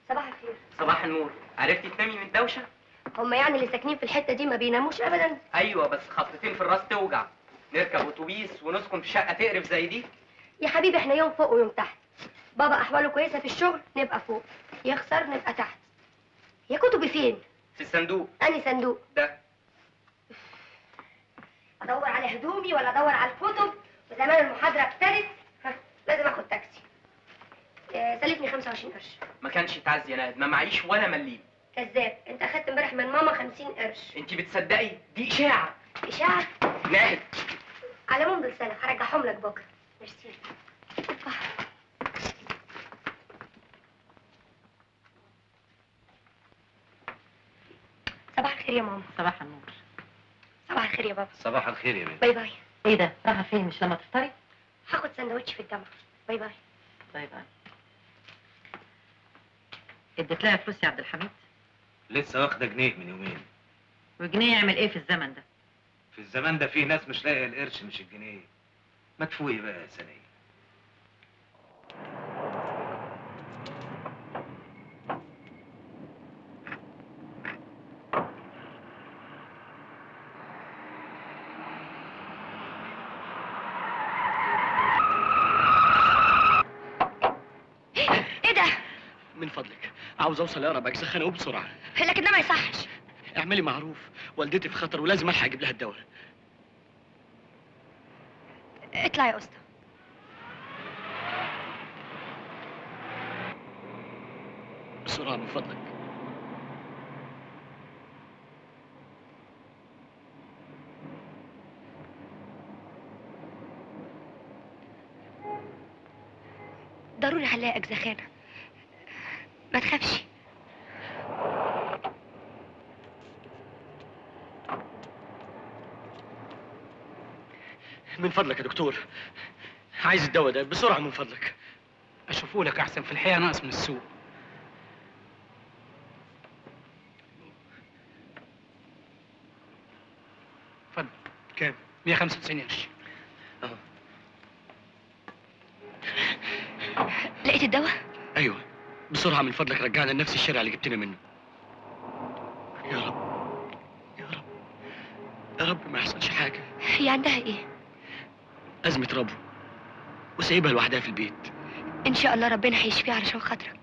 صباح الخير صباح النور عرفتي تنامي من الدوشه هم يعني اللي ساكنين في الحته دي ما بيناموش ابدا ايوه بس خبطتين في الراس توجع نركب اتوبيس ونسكن في شقه تقرف زي دي يا حبيبي احنا يوم فوق ويوم تحت بابا احواله كويسه في الشغل نبقى فوق يخسر نبقى تحت يا كتبي فين في الصندوق اني صندوق ده ادور على هدومي ولا ادور على الكتب وزمان المحاضره ابتدت ها، لازم اخد تاكسي آه، سلفني 25 قرش ما كانش يتعز يا ناهد ما معيش ولا مليم كذاب انت اخدت امبارح من ماما 50 قرش انت بتصدقي دي اشاعه اشاعه ناهد على العموم دول سنه هرجعهم لك بكره ميرسي أوبا. صباح الخير يا ماما صباح النور صباح الخير يا بابا صباح الخير يا بنت باي باي ايه ده رايحه فين مش لما تفطري هاخد سندوتش في الجامعه باي باي طيب طيب اديت لها فلوس يا عبد الحميد لسه واخده جنيه من يومين وجنيه يعمل ايه في الزمن ده في الزمان ده في ناس مش لاقيه القرش مش الجنيه ما تفوقي بقى يا سنيه ايه ده من فضلك عاوز اوصل اقرب اجزخانه وبسرعه لكن ده ما يصحش اعملي معروف والدتي في خطر ولازم الحق اجيب لها الدواء اطلع يا اسطى بسرعه من فضلك ضروري هنلاقي اجزخانه ما تخافش من فضلك يا دكتور عايز الدواء ده بسرعه من فضلك اشوفه لك احسن في الحقيقه ناقص من السوق اتفضل كام 195 قرش اه لقيت الدواء ايوه بسرعه من فضلك رجعنا لنفس الشارع اللي جبتنا منه يا رب يا رب يا رب ما يحصلش حاجه هي عندها ايه ازمه ربو وسايبها لوحدها في البيت ان شاء الله ربنا هيشفيها علشان خاطرك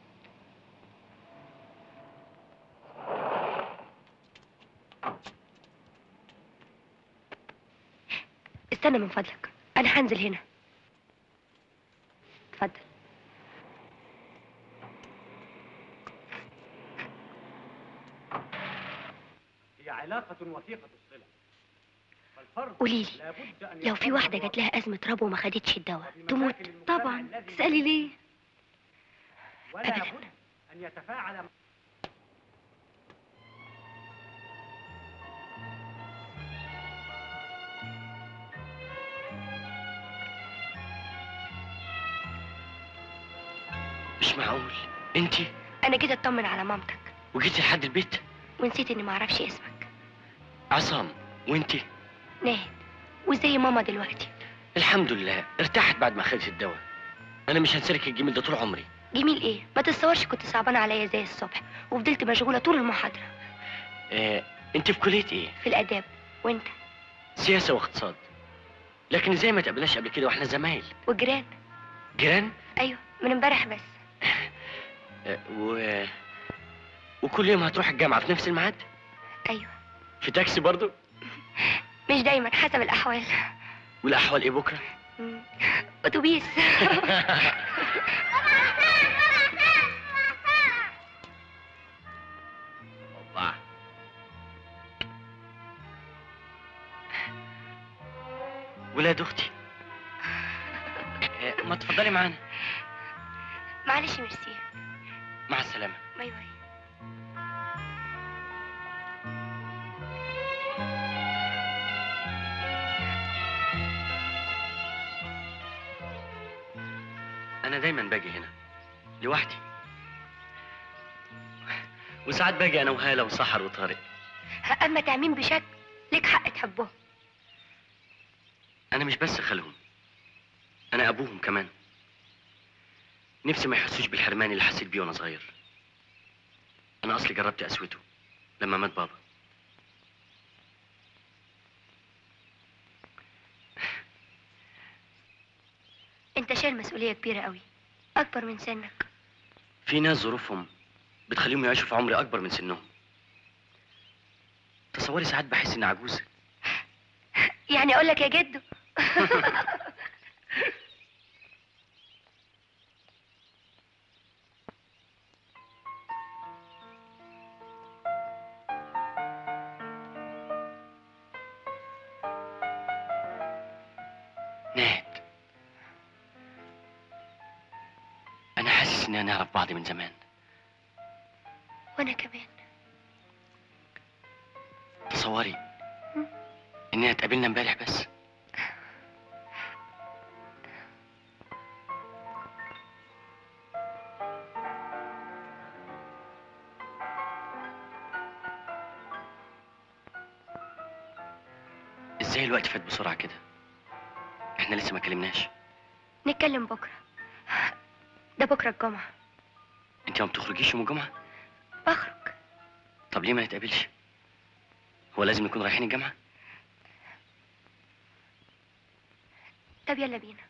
استنى من فضلك انا هنزل هنا اتفضل هي علاقة وثيقة الصلة فالفرد قولي لي لابد أن لو في يعتبر واحدة جات لها أزمة ربو وما خدتش الدواء تموت بمشاكل المجتمع طبعا الذي تسألي ليه ولا أبداً. بد أن يتفاعل مع مش معقول انتي أنا جيت أطمن على مامتك وجيتي لحد البيت ونسيت إني معرفش اسمك عصام وانتي ناهد وزي ماما دلوقتي الحمد لله ارتاحت بعد ما خدت الدواء انا مش هنسلك الجميل ده طول عمري جميل إيه ما تتصورش كنت صعبانة عليا زي الصبح وفضلت مشغولة طول المحاضرة اه انت في كليه ايه في الآداب وأنت سياسه واقتصاد لكن ازاي ما تقابلناش قبل كده واحنا زمايل وجيران جيران أيوه من امبارح بس اه و... وكل يوم هتروح الجامعه في نفس الميعاد أيوه في تاكسي برضو مش دايما حسب الأحوال والاحوال ايه بكره مم. أتوبيس الله ولاد اختي اه، ما تفضلي معانا معلش ميرسي مع السلامه باي باي انا دايما باجي هنا لوحدي وساعات باجي انا وهاله وسحر وطارق أما تعمين بشكل ليك حق تحبهم انا مش بس خالهم انا ابوهم كمان نفسي ما يحسوش بالحرمان اللي حسيت بيه وانا صغير انا اصلي جربت قسوته لما مات بابا انت شايل مسؤوليه كبيره قوي اكبر من سنك في ناس ظروفهم بتخليهم يعيشوا في عمر اكبر من سنهم تصوري ساعات بحس اني عجوز يعني اقول لك يا جدو نهد انا حاسس اننا نعرف بعض من زمان وانا كمان تصوري اننا اتقابلنا امبارح بس ازاي الوقت فات بسرعه كده احنا لسه ما كلمناش نتكلم بكره ده بكره الجمعه انت ما بتخرجيش يوم الجمعه بخرج طب ليه ما نتقابلش هو لازم نكون رايحين الجامعه طب يلا بينا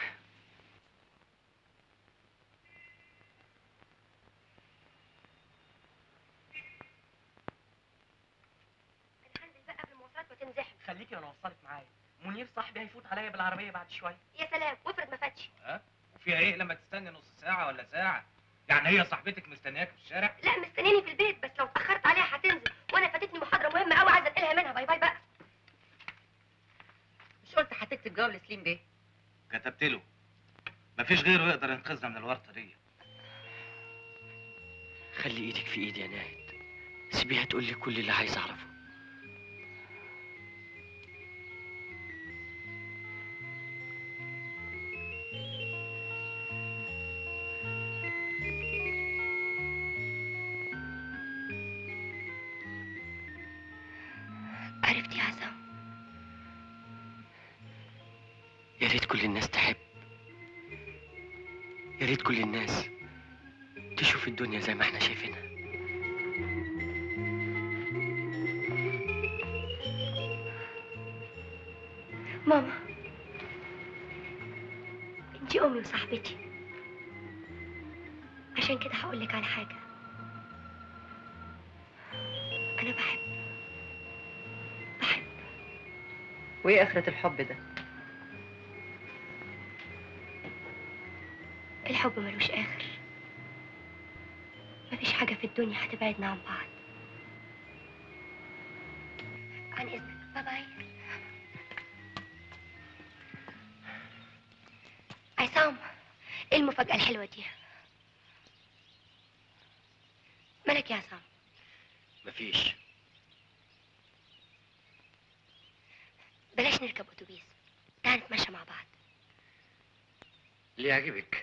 أنا هنزل بقى قبل المواصلات ما تنزحم خليكي وانا اوصلك معايا منير صاحبي هيفوت عليا بالعربيه بعد شويه يا سلام وافرض ما فاتش وفيها ايه لما تستني نص ساعه ولا ساعه يعني هي صاحبتك مستنياك في الشارع لا مستنيني في البيت بس لو اتاخرت عليها هتنزل وانا فاتتني محاضره مهمه قوي عايزه انقلها منها باي باي بقى مش قلت هتكتب جواب لسليم بيه كتبت له مفيش غيره يقدر ينقذنا من الورطه دي خلي ايدك في ايدي يا ناهد سيبيها تقول لي كل اللي عايز اعرفه عرفت يا عصام يا ريت كل الناس تحب يا ريت كل الناس تشوف الدنيا زي ما احنا شايفينها ماما انتي امي وصاحبتي عشان كده هقول لك على حاجه انا بحب بحب وايه اخرة الحب ده الحب ملوش اخر مفيش حاجه في الدنيا هتبعدنا عن بعض عن اذنك باي باي عصام ايه المفاجاه الحلوه دي مالك يا عصام مفيش بلاش نركب اتوبيس تعال نتمشى مع بعض اللي يعجبك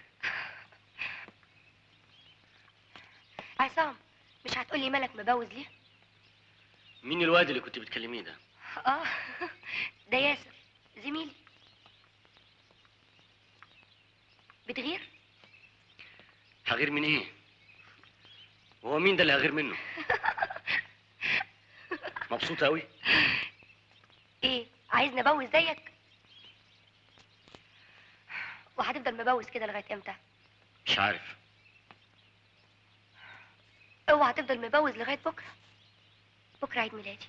عصام مش هتقولي مالك مبوز ليه مين الواد اللي كنت بتكلميه ده اه ده ياسر زميلي بتغير هغير من ايه وهو مين ده اللي هغير منه مبسوط قوي ايه عايز نبوز زيك وهتفضل مبوز كده لغايه امتى مش عارف اوعى تفضل مبوز لغايه بكره بكره عيد ميلادي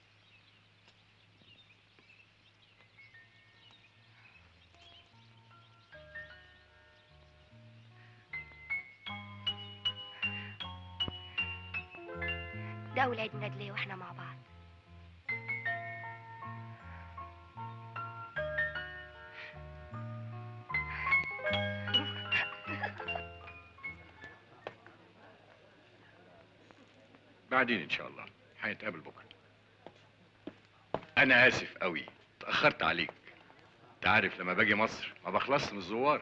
ده اول عيد ميلاد ليا واحنا مع بعض بعدين ان شاء الله هنتقابل بكره انا اسف قوي اتاخرت عليك انت عارف لما باجي مصر ما بخلصش من الزوار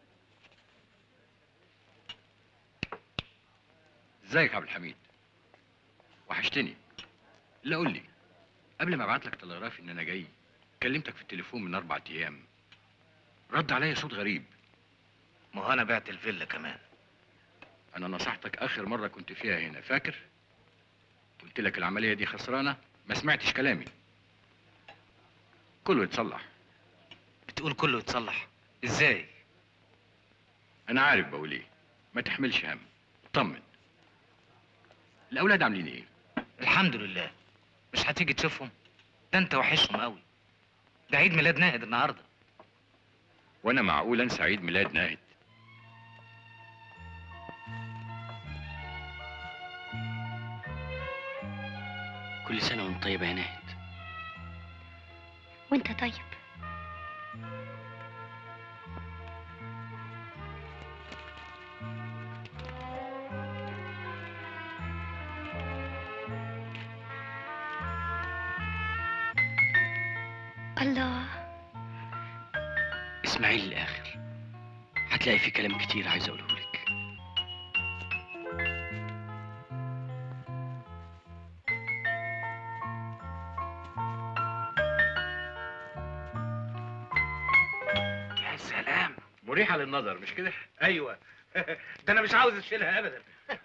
ازيك يا عبد الحميد وحشتني لا قول لي قبل ما ابعت لك تلغراف ان انا جاي كلمتك في التليفون من اربع ايام رد عليا صوت غريب ما هو انا بعت الفيلا كمان انا نصحتك اخر مره كنت فيها هنا فاكر قلت لك العمليه دي خسرانه ما سمعتش كلامي كله يتصلح بتقول كله يتصلح ازاي انا عارف بقول ايه ما تحملش هم طمن الاولاد عاملين ايه الحمد لله مش هتيجي تشوفهم ده انت وحشهم قوي ده عيد ميلاد ناهد النهارده وانا معقول انسى عيد ميلاد ناهد كل سنة وانت طيبة يا ناهد وانت طيب الله اسمعي لي الآخر هتلاقي في كلام كتير عايز أقوله لك يا سلام مريحه للنظر مش كده ايوه ده انا مش عاوز اشيلها ابدا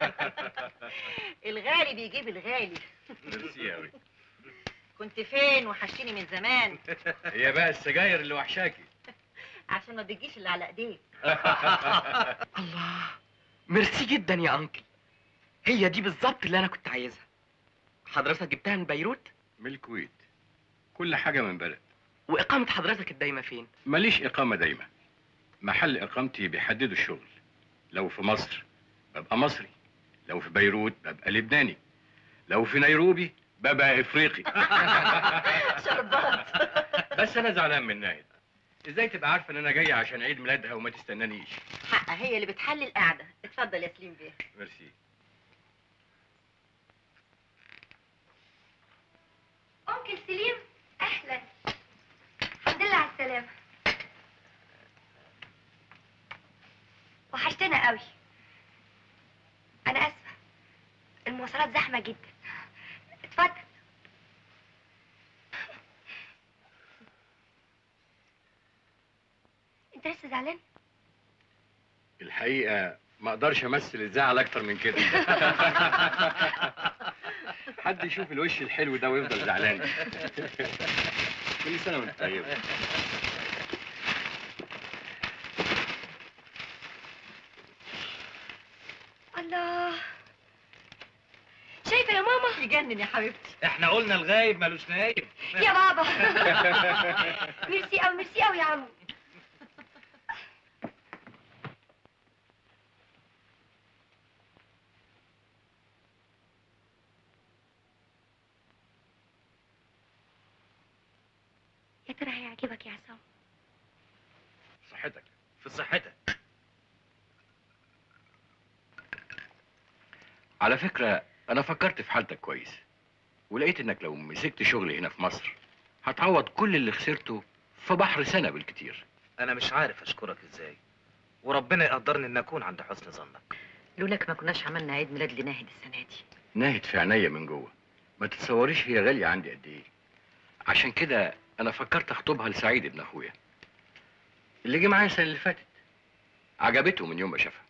الغالي بيجيب الغالي ميرسي قوي كنت فين وحشتني من زمان هي بقى السجاير اللي وحشاكي عشان ما تجيش اللي على ايديك الله ميرسي جدا يا انكل هي دي بالظبط اللي انا كنت عايزها حضرتك جبتها من بيروت من الكويت كل حاجه من بلد واقامه حضرتك الدايمه فين ماليش إقامة دايمة محل إقامتي بيحددوا الشغل لو في مصر ببقى مصري لو في بيروت ببقى لبناني لو في نيروبي ببقى إفريقي شربات بس أنا زعلان من ناهد إزاي تبقى عارفة إن أنا جاي عشان عيد ميلادها وما تستنانيش حقها هي اللي بتحلي القعده اتفضل يا سليم بيه ميرسي أنكل سليم أهلا الحمد لله على السلامة وحشتنا قوي أنا آسفة المواصلات زحمة جدا اتفضل أنت لسه زعلان؟ الحقيقة ما أقدرش أمثل الزعل أكتر من كده حد يشوف الوش الحلو ده ويفضل زعلان كل سنة وأنت طيب الله شايفة يا ماما؟ يجنن يا حبيبتي احنا قلنا الغايب ملوش نايب يا بابا ميرسي أوي ميرسي أوي يا عمو يا ترى هيعجبك يا عصام صحتك في صحتك على فكرة أنا فكرت في حالتك كويس ولقيت إنك لو مسكت شغل هنا في مصر هتعوض كل اللي خسرته في بحر سنة بالكتير انا مش عارف اشكرك ازاي وربنا يقدرني ان اكون عند حسن ظنك لولاك ما كناش عملنا عيد ميلاد لناهد السنه دي ناهد في عينيا من جوه ما تتصوريش هي غالية عندي قد إيه عشان كده أنا فكرت أخطبها لسعيد ابن أخويا اللي جه معايا السنة اللي فاتت عجبته من يوم ما شافها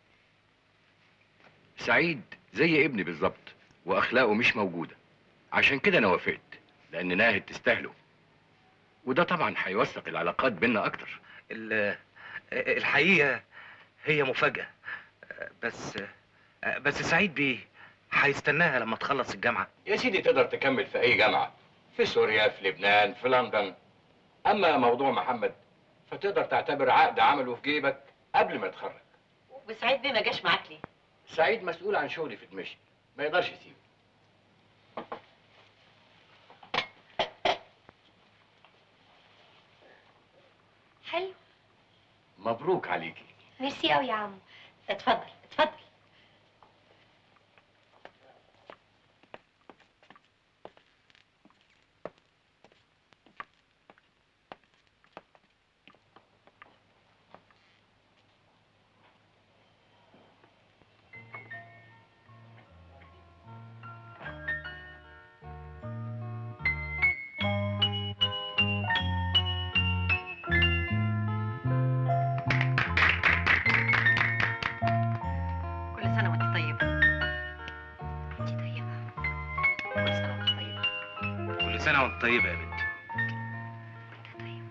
سعيد زي ابني بالظبط وأخلاقه مش موجودة عشان كده أنا وافقت لأن ناهد تستاهله وده طبعا هيوثق العلاقات بينا أكتر ال- الحقيقه هي مفاجاه بس بس سعيد بيه هيستناها لما تخلص الجامعه يا سيدي تقدر تكمل في أي جامعة في سوريا في لبنان في لندن أما موضوع محمد فتقدر تعتبر عقد عمله في جيبك قبل ما يتخرج وسعيد بيه ما جاش معاك ليه سعيد مسؤول عن شغلي في دمشق ما يقدرش يسيبه حلو مبروك عليكي ميرسي أوي يا عمو اتفضل اتفضل كل سنه وانت طيبه يا بنت طيب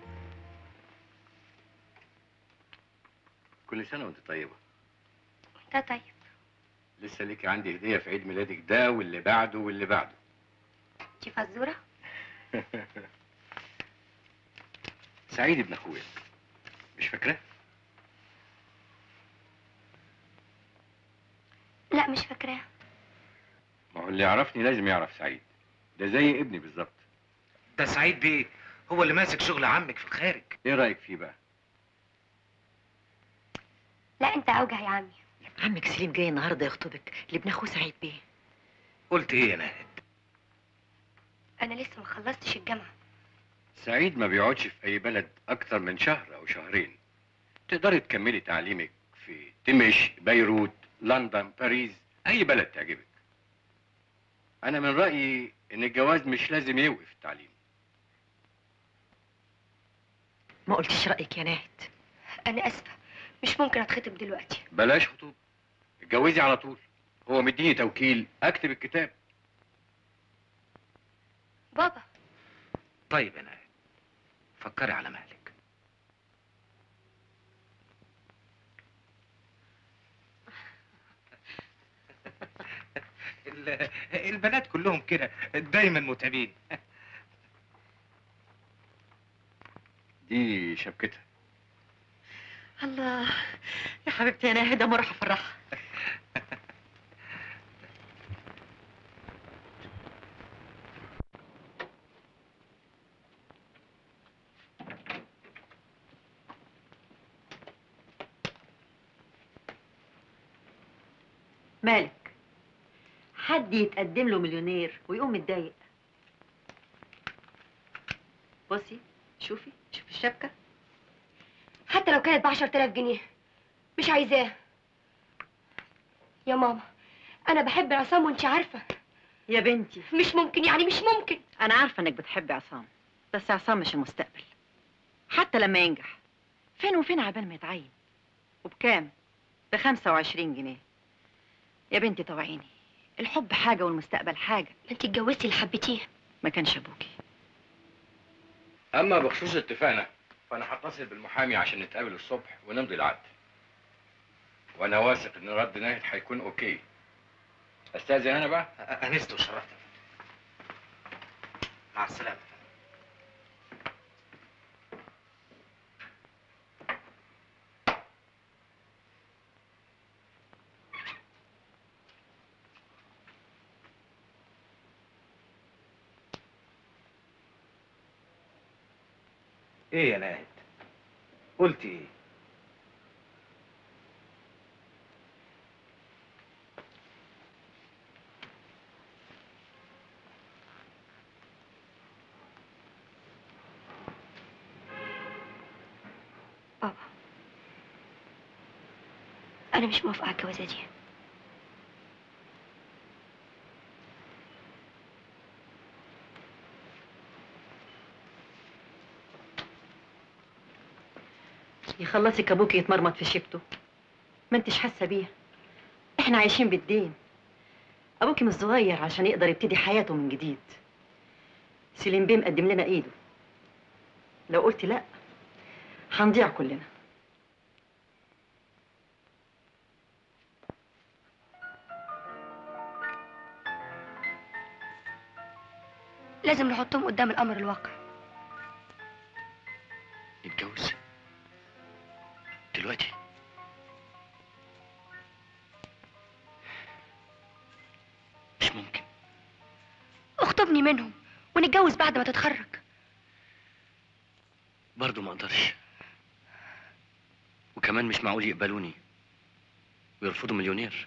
كل سنه وانت طيبه انت طيب لسه ليكي عندي هديه في عيد ميلادك ده واللي بعده واللي بعده دي فزوره سعيد ابن اخويا مش فاكراه لا مش فاكراها ما هو اللي يعرفني لازم يعرف سعيد ده زي ابني بالظبط ده سعيد بيه هو اللي ماسك شغل عمك في الخارج ايه رايك فيه بقى لا انت اوجه يا عمي عمك سليم جاي النهارده يخطبك لابن اخوه سعيد بيه قلت ايه يا ناهد انا لسه ما خلصتش الجامعه سعيد ما بيقعدش في اي بلد اكتر من شهر او شهرين تقدري تكملي تعليمك في دمشق بيروت لندن باريس اي بلد تعجبك انا من رايي ان الجواز مش لازم يوقف التعليم ما قلتش رايك يا ناهد انا اسفه مش ممكن اتخطب دلوقتي بلاش خطوبه اتجوزي على طول هو مديني توكيل اكتب الكتاب بابا طيب يا ناهد فكري على مهلك ال- البنات كلهم كده دايما متعبين دي شبكتها الله يا حبيبتي يا ناهد اما اروح افرحها مالك حد يتقدم له مليونير ويقوم متضايق بصي شوفي شوفي الشبكه حتى لو كانت ب 10000 جنيه مش عايزاه يا ماما انا بحب عصام وانت عارفه يا بنتي مش ممكن يعني مش ممكن انا عارفه انك بتحبي عصام بس عصام مش المستقبل حتى لما ينجح فين وفين عبال ما يتعين وبكام ب 25 جنيه يا بنتي طوعيني الحب حاجه والمستقبل حاجه ما انت اتجوزتي اللي حبيتيه ما كانش ابوكي اما بخصوص اتفاقنا فانا هتصل بالمحامي عشان نتقابل الصبح ونمضي العقد وانا واثق ان رد ناهد هيكون اوكي استاذن انا بقى انست وشرفت مع السلامه ايه يا ناهد قلت ايه بابا انا مش موافقه على الجوازه دي يخلصك ابوكي يتمرمط في شيبته ما انتش حاسه بيها احنا عايشين بالدين ابوكي مش صغير عشان يقدر يبتدي حياته من جديد سليم بيه مقدم لنا ايده لو قلت لا هنضيع كلنا لازم نحطهم قدام الامر الواقع نتجوز دلوقتي مش ممكن اخطبني منهم ونتجوز بعد ما تتخرج برضه ما اقدرش وكمان مش معقول يقبلوني ويرفضوا مليونير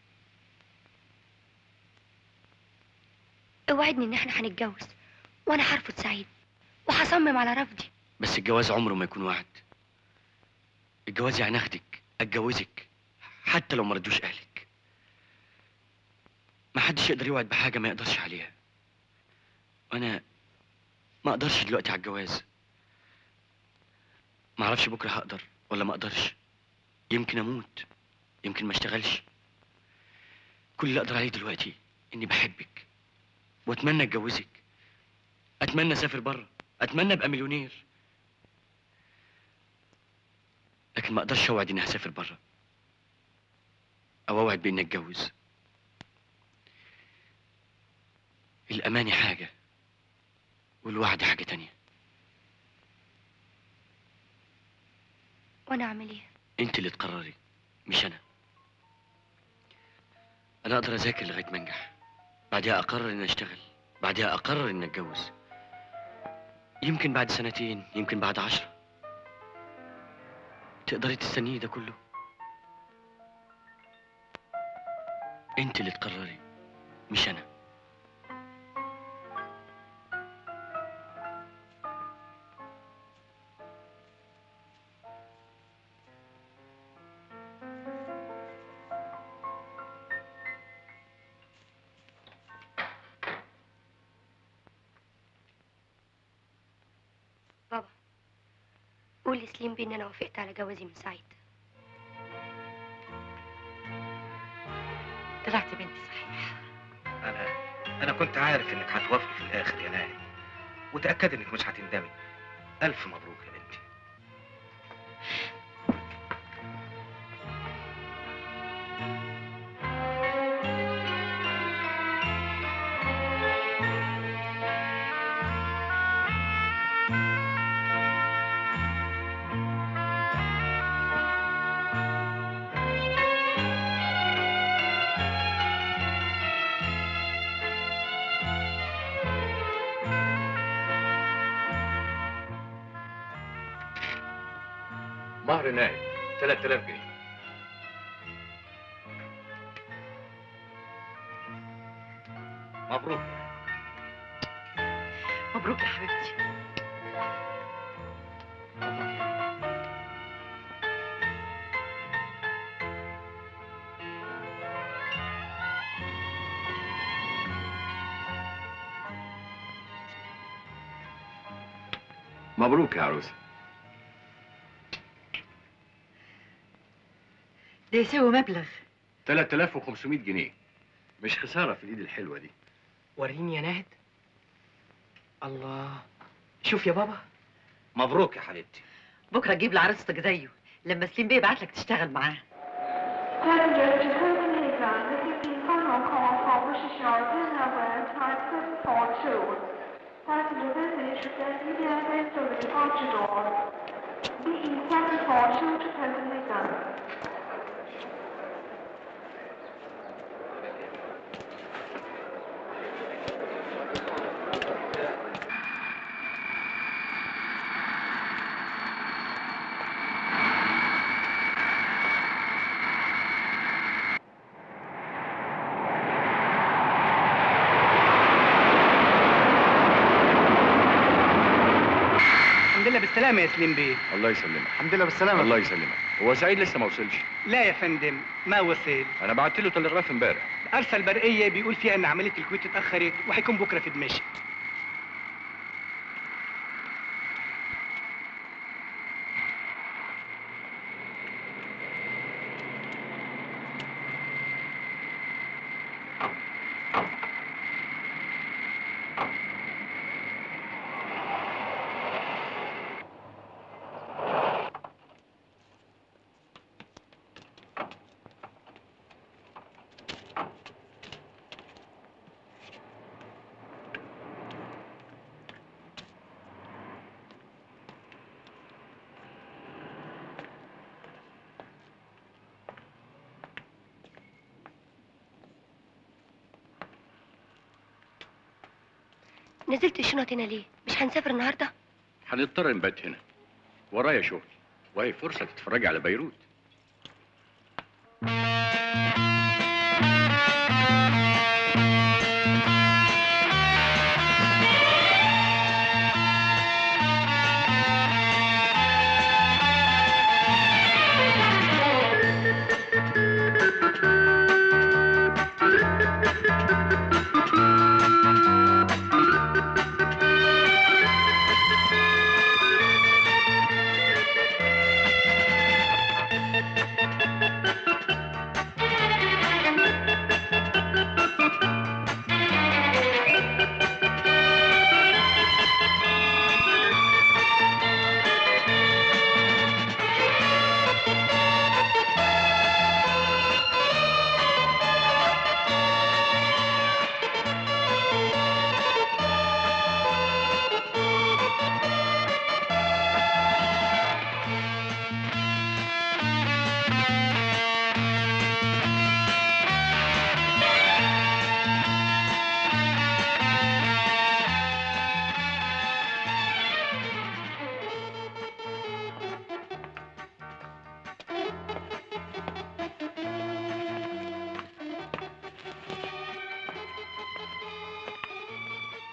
اوعدني ان احنا هنتجوز وانا هرفض سعيد وهصمم على رفضي بس الجواز عمره ما يكون وعد الجواز يعني اخدك اتجوزك حتى لو ما ردوش اهلك ما حدش يقدر يوعد بحاجه ما يقدرش عليها وانا ما اقدرش دلوقتي على الجواز ما اعرفش بكره هقدر ولا ما اقدرش يمكن اموت يمكن ما اشتغلش كل اللي اقدر عليه دلوقتي اني بحبك واتمنى اتجوزك اتمنى اسافر بره اتمنى ابقى مليونير لكن ما اقدرش اوعد اني هسافر بره او اوعد باني اتجوز الاماني حاجه والوعد حاجه تانية وانا اعمل ايه انت اللي تقرري مش انا انا اقدر اذاكر لغايه ما انجح بعدها اقرر اني اشتغل بعدها اقرر اني اتجوز يمكن بعد سنتين يمكن بعد عشرة تقدري تستنيه ده كله انت اللي تقرري مش انا بابا قول لسليم بيه ان انا وافقت على جوازي من سعيد طلعت بنتي صحيح انا انا كنت عارف انك هتوافقي في الاخر يا ناهد وتاكد انك مش هتندمي الف مبروك يا بنتي مهر نائب 3000 جنيه مبروك مبروك يا حبيبتي مبروك يا عروسه ده يساوي مبلغ 3500 جنيه مش خساره في الايد الحلوه دي وريني يا ناهد الله شوف يا بابا مبروك يا حبيبتي بكره تجيب لعروستك زيه لما سليم بيه يبعت لك تشتغل معاه 参与者指挥的那个 the 15 final call for position number time 742. Passenger message that India went to the departure door. BE 742 to Copenhagen. الحمد لله بالسلامة يا سليم بيه الله يسلمك الحمد لله بالسلامة الله يسلمك هو سعيد لسه ما وصلش لا يا فندم ما وصل انا بعت له تلغراف امبارح أرسل برقية بيقول فيها إن عملية الكويت اتأخرت وهيكون بكرة في دمشق نزلت الشنط هنا ليه مش هنسافر النهارده هنضطر نبات هنا ورايا شغل وهي فرصه تتفرجي على بيروت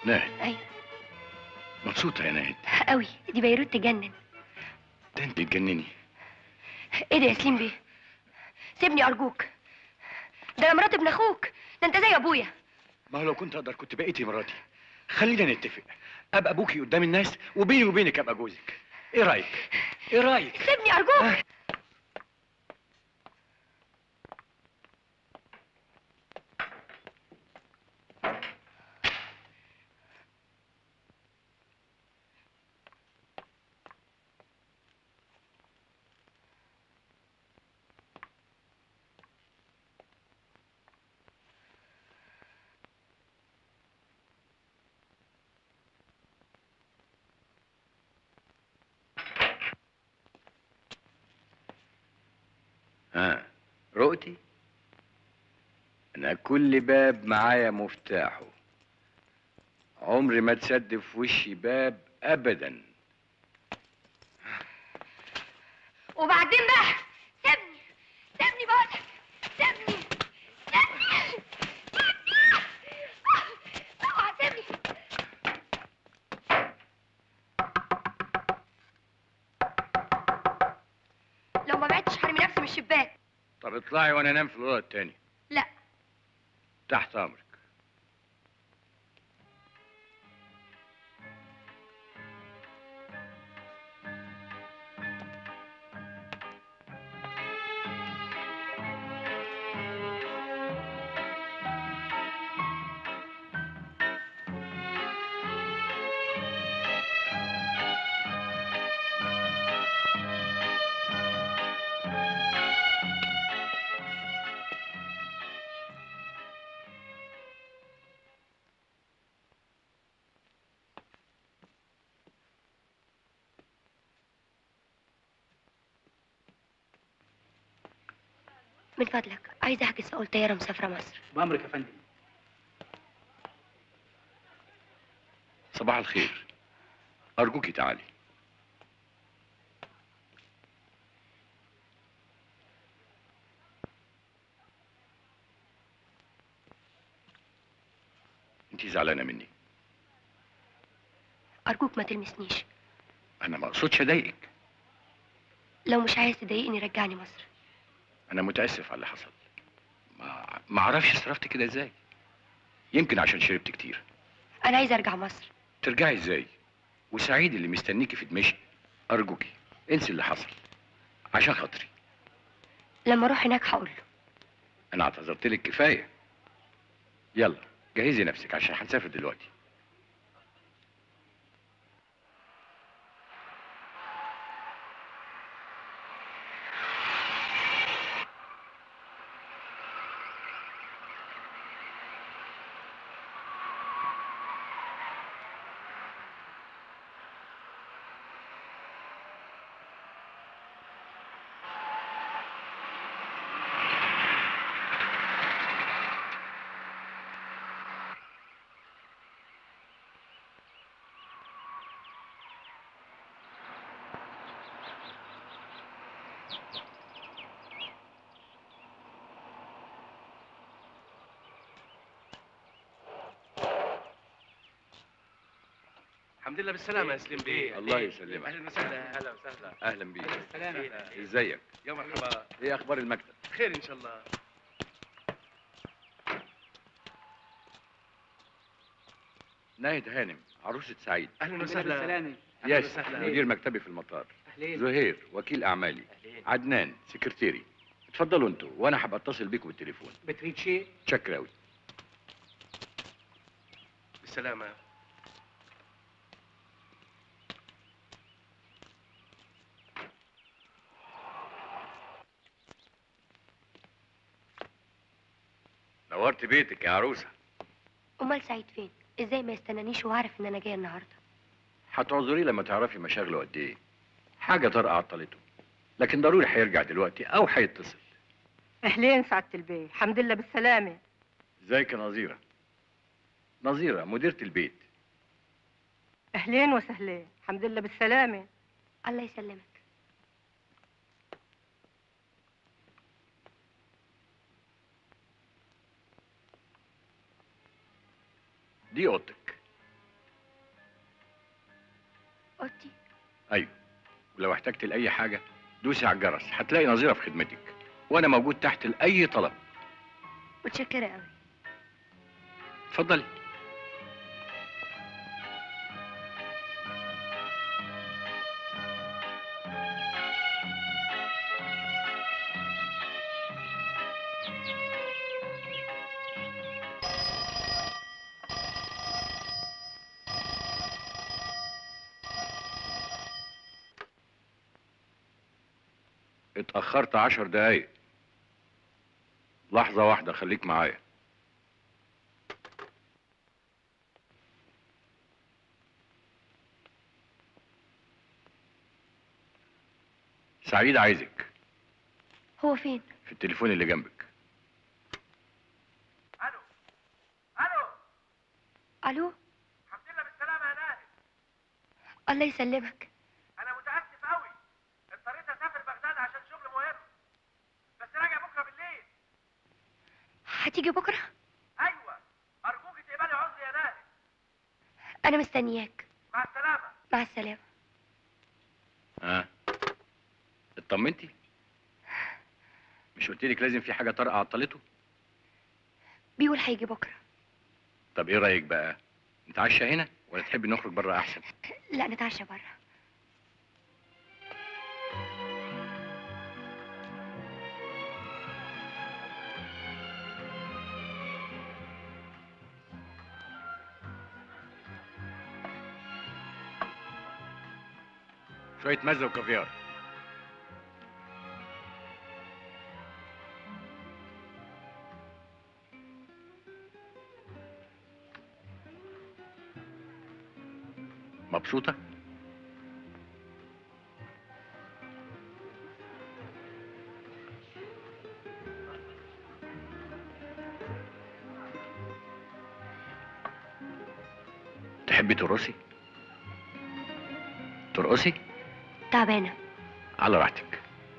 ناهد ايوه مبسوطة يا ناهد قوي دي بيروت تجنن ده انت تجنني ايه ده يا سليم بيه سيبني ارجوك ده انا مرات ابن اخوك ده انت زي ابويا ما هو لو كنت اقدر كنت بقيتي مراتي خلينا نتفق ابقى ابوكي قدام الناس وبيني وبينك ابقى جوزك ايه رايك ايه رايك سيبني ارجوك ها رؤتي انا كل باب معايا مفتاحه عمري ما تسد في وشي باب ابدا وبعدين بقى سيبني سيبني بقولك سيبني سيبني اوعى سيبني لو ما بعدتش حرمي نفسي من الشباك طب اطلعي وانا انام في الاوضه التاني لا تحت امرك من فضلك عايزه احجز في اول طياره مسافره مصر بأمرك يا فندم صباح الخير ارجوكي تعالي انتي زعلانه مني ارجوك ما تلمسنيش انا ما اقصدش اضايقك لو مش عايز تضايقني رجعني مصر انا متاسف على اللي حصل ما ما اعرفش صرفت كده ازاي يمكن عشان شربت كتير انا عايزه ارجع مصر ترجعي ازاي وسعيد اللي مستنيكي في دمشق ارجوكي انسي اللي حصل عشان خاطري لما اروح هناك هقول له انا اعتذرت لك كفايه يلا جهزي نفسك عشان هنسافر دلوقتي الحمد لله بالسلامة يا سليم بيه الله يسلمك أهلا وسهلا أهلا وسهلا اهلا بيك سلام ازيك يا مرحبا ايه اخبار المكتب خير إن شاء الله ناهد هانم عروسة سعيد أهلا وسهلا سلامي أهلا ياس وسهلا. مدير مكتبي في المطار أهلين زهير وكيل اعمالي عدنان سكرتيري اتفضلوا انتوا وانا هبقى اتصل بيكم بالتليفون بتريد شيء شكرا قوي بالسلامة نورت بيتك يا عروسه امال سعيد فين ازاي ما يستنانيش وعارف ان انا جايه النهارده هتعذريه لما تعرفي مشاغله قد ايه حاجه طارئه عطلته لكن ضروري هيرجع دلوقتي او هيتصل اهلين سعاده البيه الحمد لله بالسلامه ازيك يا نظيره نظيره مديره البيت اهلين وسهلين الحمد لله بالسلامه الله يسلمك دي اوضتك ولو احتجت لاي حاجه دوسي على الجرس هتلاقي نظيره في خدمتك وانا موجود تحت لاي طلب متشكرة قوي اتفضلي اتأخرت عشر دقايق لحظة واحدة خليك معايا سعيد عايزك هو فين؟ في التليفون اللي جنبك الو الو الو الحمد لله بالسلامه يا ناهد الله يسلمك انا متاسف قوي اضطريت اسافر بغداد عشان شغل مهم بس راجع بكره بالليل هتيجي بكرة؟ ايوه ارجوك تقبلي عذري يا ناهد أنا مستنياك مع السلامه مع السلامة ها اطمنتي مش قلت لك لازم في حاجة طارئة عطلته بيقول هيجي بكرة طب ايه رأيك بقى نتعشى هنا ولا تحبي نخرج بره احسن لا نتعشى بره شوية مزة وكافيار مبسوطة؟ تحبي ترقصي؟ ترقصي؟ تعبانة على راحتك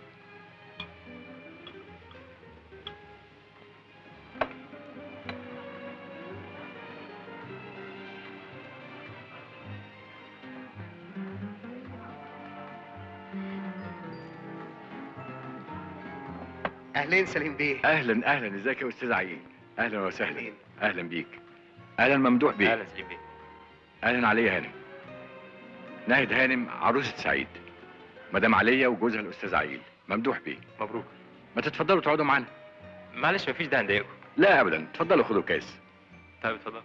اهلين سليم بيه اهلا اهلا ازيك يا استاذ عيل اهلا وسهلا أهلين. اهلا بيك اهلا ممدوح بيك اهلا سليم بيه اهلا عليا هانم ناهد هانم عروسة سعيد مدام عليا وجوزها الاستاذ عيل ممدوح بيه مبروك ما تتفضلوا تقعدوا معانا معلش مفيش داعي نضايقكم لا ابدا اتفضلوا خدوا كاس طيب اتفضل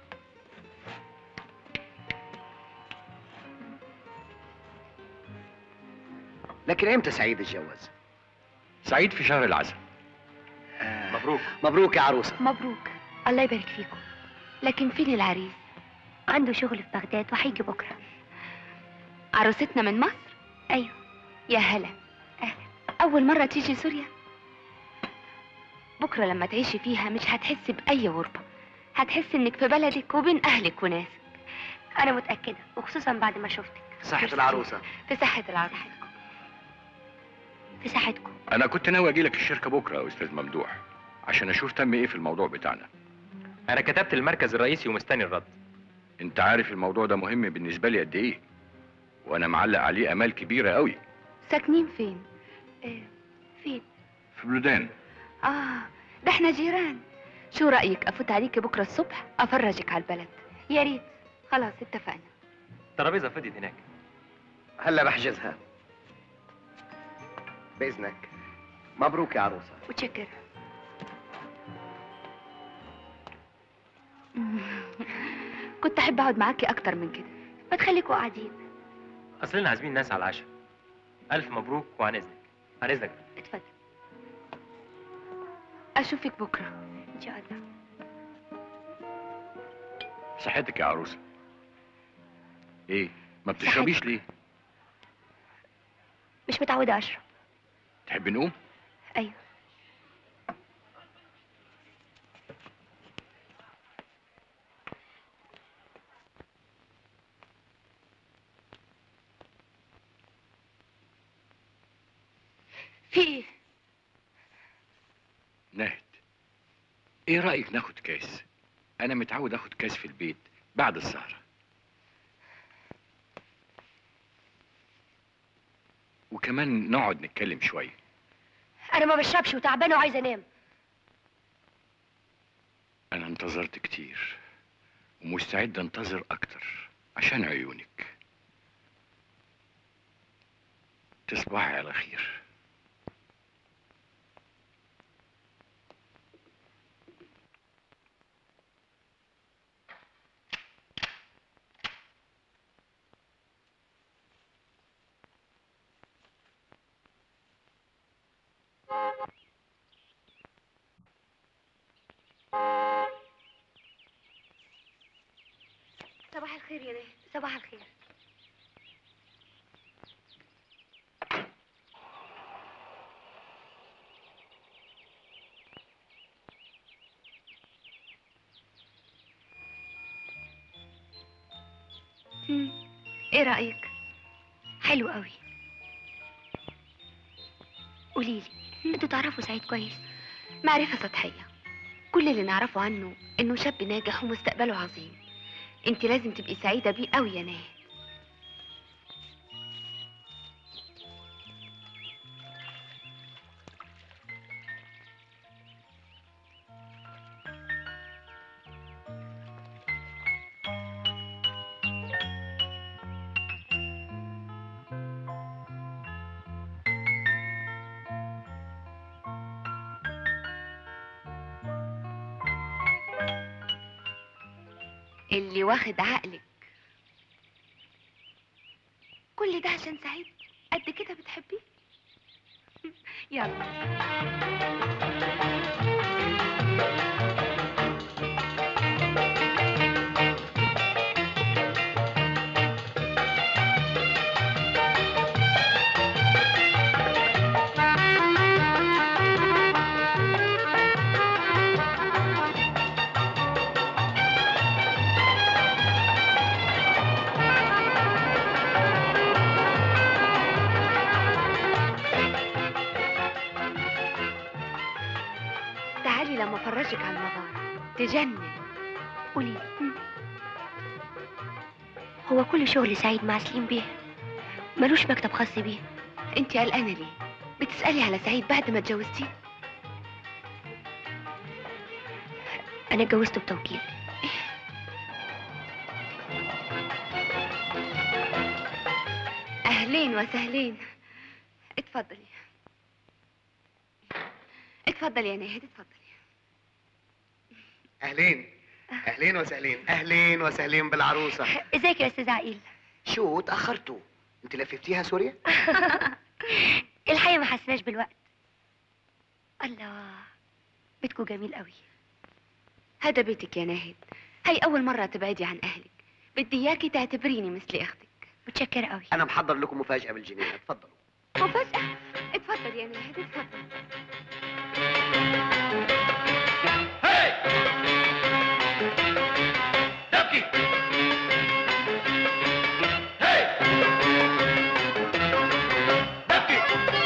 لكن امتى سعيد اتجوز؟ سعيد في شهر العسل مبروك مبروك يا عروسه مبروك الله يبارك فيكم لكن فين العريس عنده شغل في بغداد وهيجي بكرة عروستنا من مصر أيوه يا هلا أهلا أول مرة تيجي سوريا بكرة لما تعيشي فيها مش هتحسي بأي غربة هتحسي إنك في بلدك وبين أهلك وناسك أنا متأكدة وخصوصا بعد ما شفتك صحة العروسه في صحة العروس في ساحتكم انا كنت ناوي اجي لك الشركه بكره يا استاذ ممدوح عشان اشوف تم ايه في الموضوع بتاعنا انا كتبت المركز الرئيسي ومستني الرد انت عارف الموضوع ده مهم بالنسبه لي قد ايه وانا معلق عليه امال كبيره قوي ساكنين فين؟ إيه فين في بلدان آه ده احنا جيران شو رأيك أفوت عليكي بكرة الصبح أفرجك على البلد يا ريت خلاص اتفقنا ترابيزه فضيت هناك هلا بحجزها باذنك مبروك يا عروسه متشكرة كنت أحب أقعد معاكي أكتر من كده ما تخليكوا قاعدين اصلنا عازمين ناس على العشاء الف مبروك وعن اذنك عن اذنك اتفضل أشوفك بكرة إن شاء الله صحتك يا عروسه ايه ما بتشربيش ليه مش متعودة أشرب تحب نقوم أيوه في إيه؟ ناهد ايه رايك ناخد كاس انا متعود اخد كاس في البيت بعد السهره وكمان نقعد نتكلم شويه انا ما بشربش وتعبانه وعايزه انام انا انتظرت كتير ومستعد انتظر اكتر عشان عيونك تصبحي على خير صباح الخير يا نهى صباح الخير هم، ايه رأيك حلو قوي قوليلي انتوا تعرفوا سعيد كويس معرفة سطحية كل اللي نعرفه عنه انه شاب ناجح ومستقبله عظيم انت لازم تبقي سعيدة بيه قوي يا ناهد اللي واخد عقلك كل ده عشان سعيد قد كده بتحبيه يلا تعالي لما افرجك على المغارة تجنن قولي هم. هو كل شغل سعيد مع سليم بيه ملوش مكتب خاص بيه انت قلقانة ليه بتسألي على سعيد بعد ما اتجوزتيه انا اتجوزته بتوكيل اهلين وسهلين اتفضلي اتفضلي يا ناهد اتفضلي اهلين اهلين وسهلين اهلين وسهلين بالعروسه ازيك يا استاذ عقيل شو تاخرتوا انت لففتيها سوريا الحقيقه ما حسناش بالوقت الله بيتكو جميل قوي هذا بيتك يا ناهد هي اول مرة تبعدي عن اهلك بدي اياكي تعتبريني مثل اختك متشكره قوي انا محضر لكم مفاجاه بالجنينه تفضلوا مفاجأة اتفضل يا ناهد اتفضل تبكي تبكي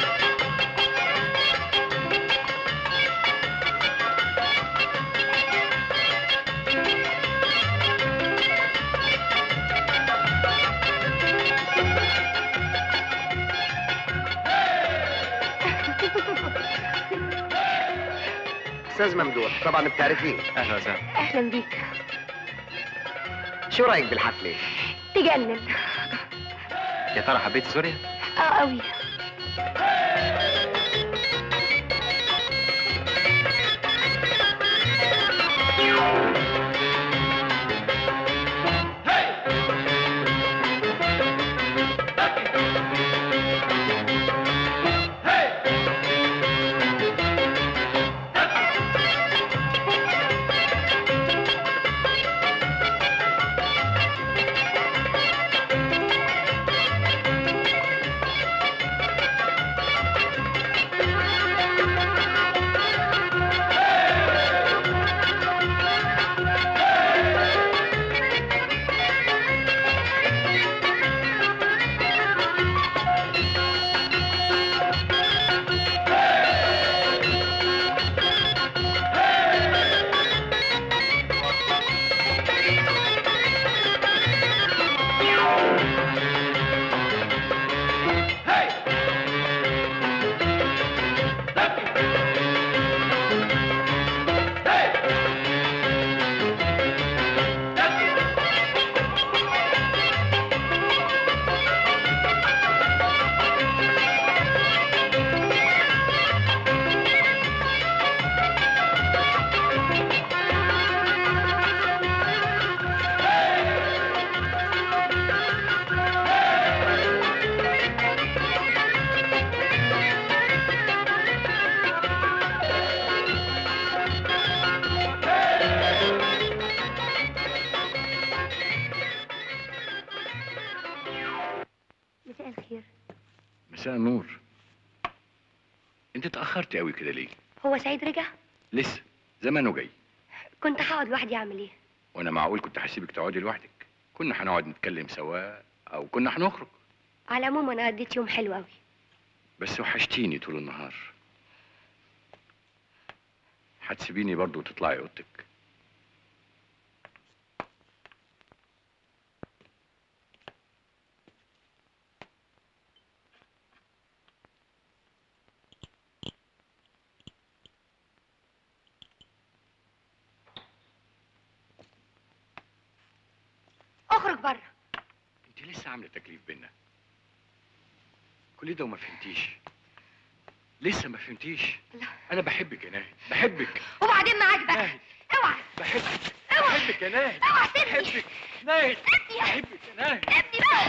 استاذ ممدوح طبعا بتعرفين اهلا وسهلا اهلا بيك شو رايك بالحفله تجنن يا ترى حبيت سوريا؟ اه قوي Hey! مساء النور انت اتاخرت قوي كده ليه هو سعيد رجع لسه زمانه جاي كنت هقعد لوحدي اعمل ايه وانا معقول كنت هسيبك تقعدي لوحدك كنا هنقعد نتكلم سوا او كنا هنخرج على العموم انا قضيت يوم حلو قوي بس وحشتيني طول النهار هتسيبيني برضو وتطلعي اوضتك اخرج بره انت لسه عامله تكليف بينا كل ده وما فهمتيش لسه ما فهمتيش لا. انا بحبك يا ناهد بحبك وبعدين معاك بقى ناهد اوعى بحبك اوعى بحبك يا ناهد اوعى سيبني بحبك ناهد سيبني بحبك يا ناهد سيبني بقى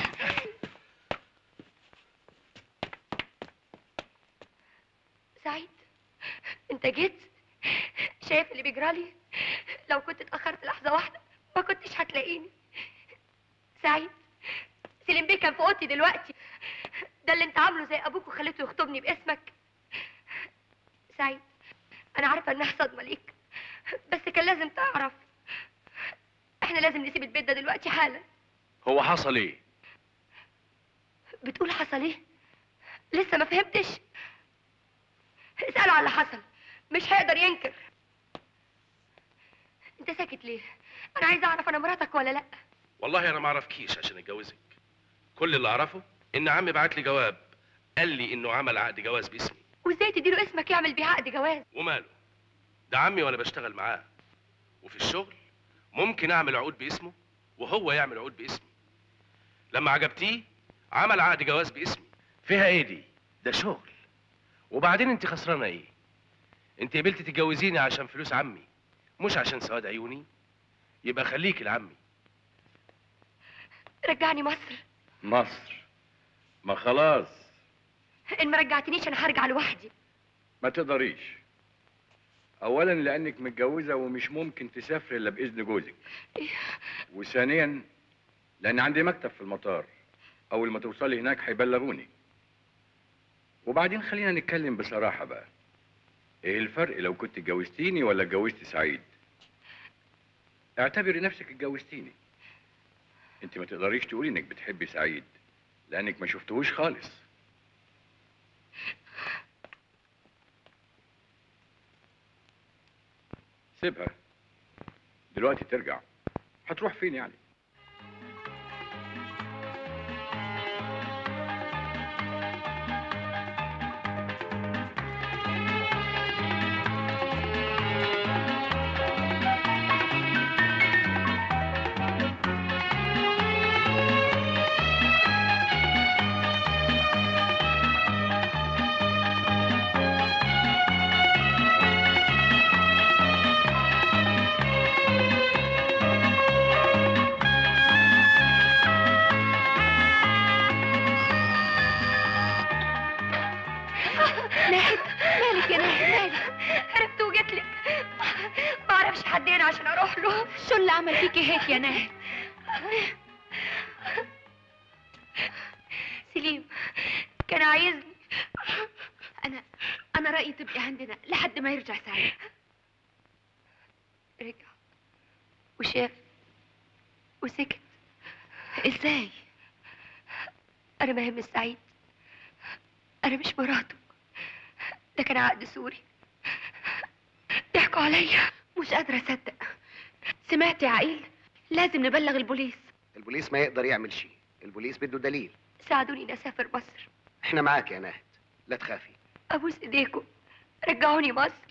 سعيد انت جيت شايف اللي بيجرالي لو كنت اتاخرت لحظه واحده ما كنتش هتلاقيني سعيد سليم بيه كان في اوضتي دلوقتي ده اللي انت عامله زي ابوك وخليته يخطبني باسمك سعيد انا عارفه انها صدمه ليك بس كان لازم تعرف احنا لازم نسيب البيت ده دلوقتي حالا هو حصل ايه بتقول حصل ايه لسه ما فهمتش اساله على اللي حصل مش هيقدر ينكر انت ساكت ليه انا عايزه اعرف انا مراتك ولا لا والله انا ما اعرفكيش عشان اتجوزك كل اللي اعرفه ان عمي بعت لي جواب قال لي انه عمل عقد جواز باسمي وازاي تديله اسمك يعمل بيه عقد جواز وماله ده عمي وانا بشتغل معاه وفي الشغل ممكن اعمل عقود باسمه وهو يعمل عقود باسمي لما عجبتيه عمل عقد جواز باسمي فيها ايه دي ده شغل وبعدين انت خسرانه ايه انت قبلت تتجوزيني عشان فلوس عمي مش عشان سواد عيوني يبقى خليكي لعمي رجعني مصر مصر ما خلاص ان ما رجعتنيش انا هرجع لوحدي ما تقدريش اولا لانك متجوزه ومش ممكن تسافري الا باذن جوزك وثانيا لان عندي مكتب في المطار اول ما توصلي هناك هيبلغوني وبعدين خلينا نتكلم بصراحه بقى ايه الفرق لو كنت اتجوزتيني ولا اتجوزت سعيد اعتبري نفسك اتجوزتيني انت ما تقدريش تقولي انك بتحبي سعيد لانك ما شفتهوش خالص سيبها دلوقتي ترجع هتروح فين يعني ناهد مالك يا ناهد مالك عرفت وجيت لك ما اعرفش حد هنا عشان اروح له شو اللي عمل فيكي هيك يا ناهد سليم كان عايزني انا انا رايي تبقي عندنا لحد ما يرجع سعيد رجع وشاف وسكت ازاي انا ما يهمش سعيد انا مش مراته ده كان عقد سوري ضحكوا عليا مش قادره اصدق سمعتي يا عقيل لازم نبلغ البوليس البوليس ما يقدر يعمل شيء البوليس بده دليل ساعدوني اني اسافر مصر احنا معاك يا ناهد لا تخافي ابوس ايديكم رجعوني مصر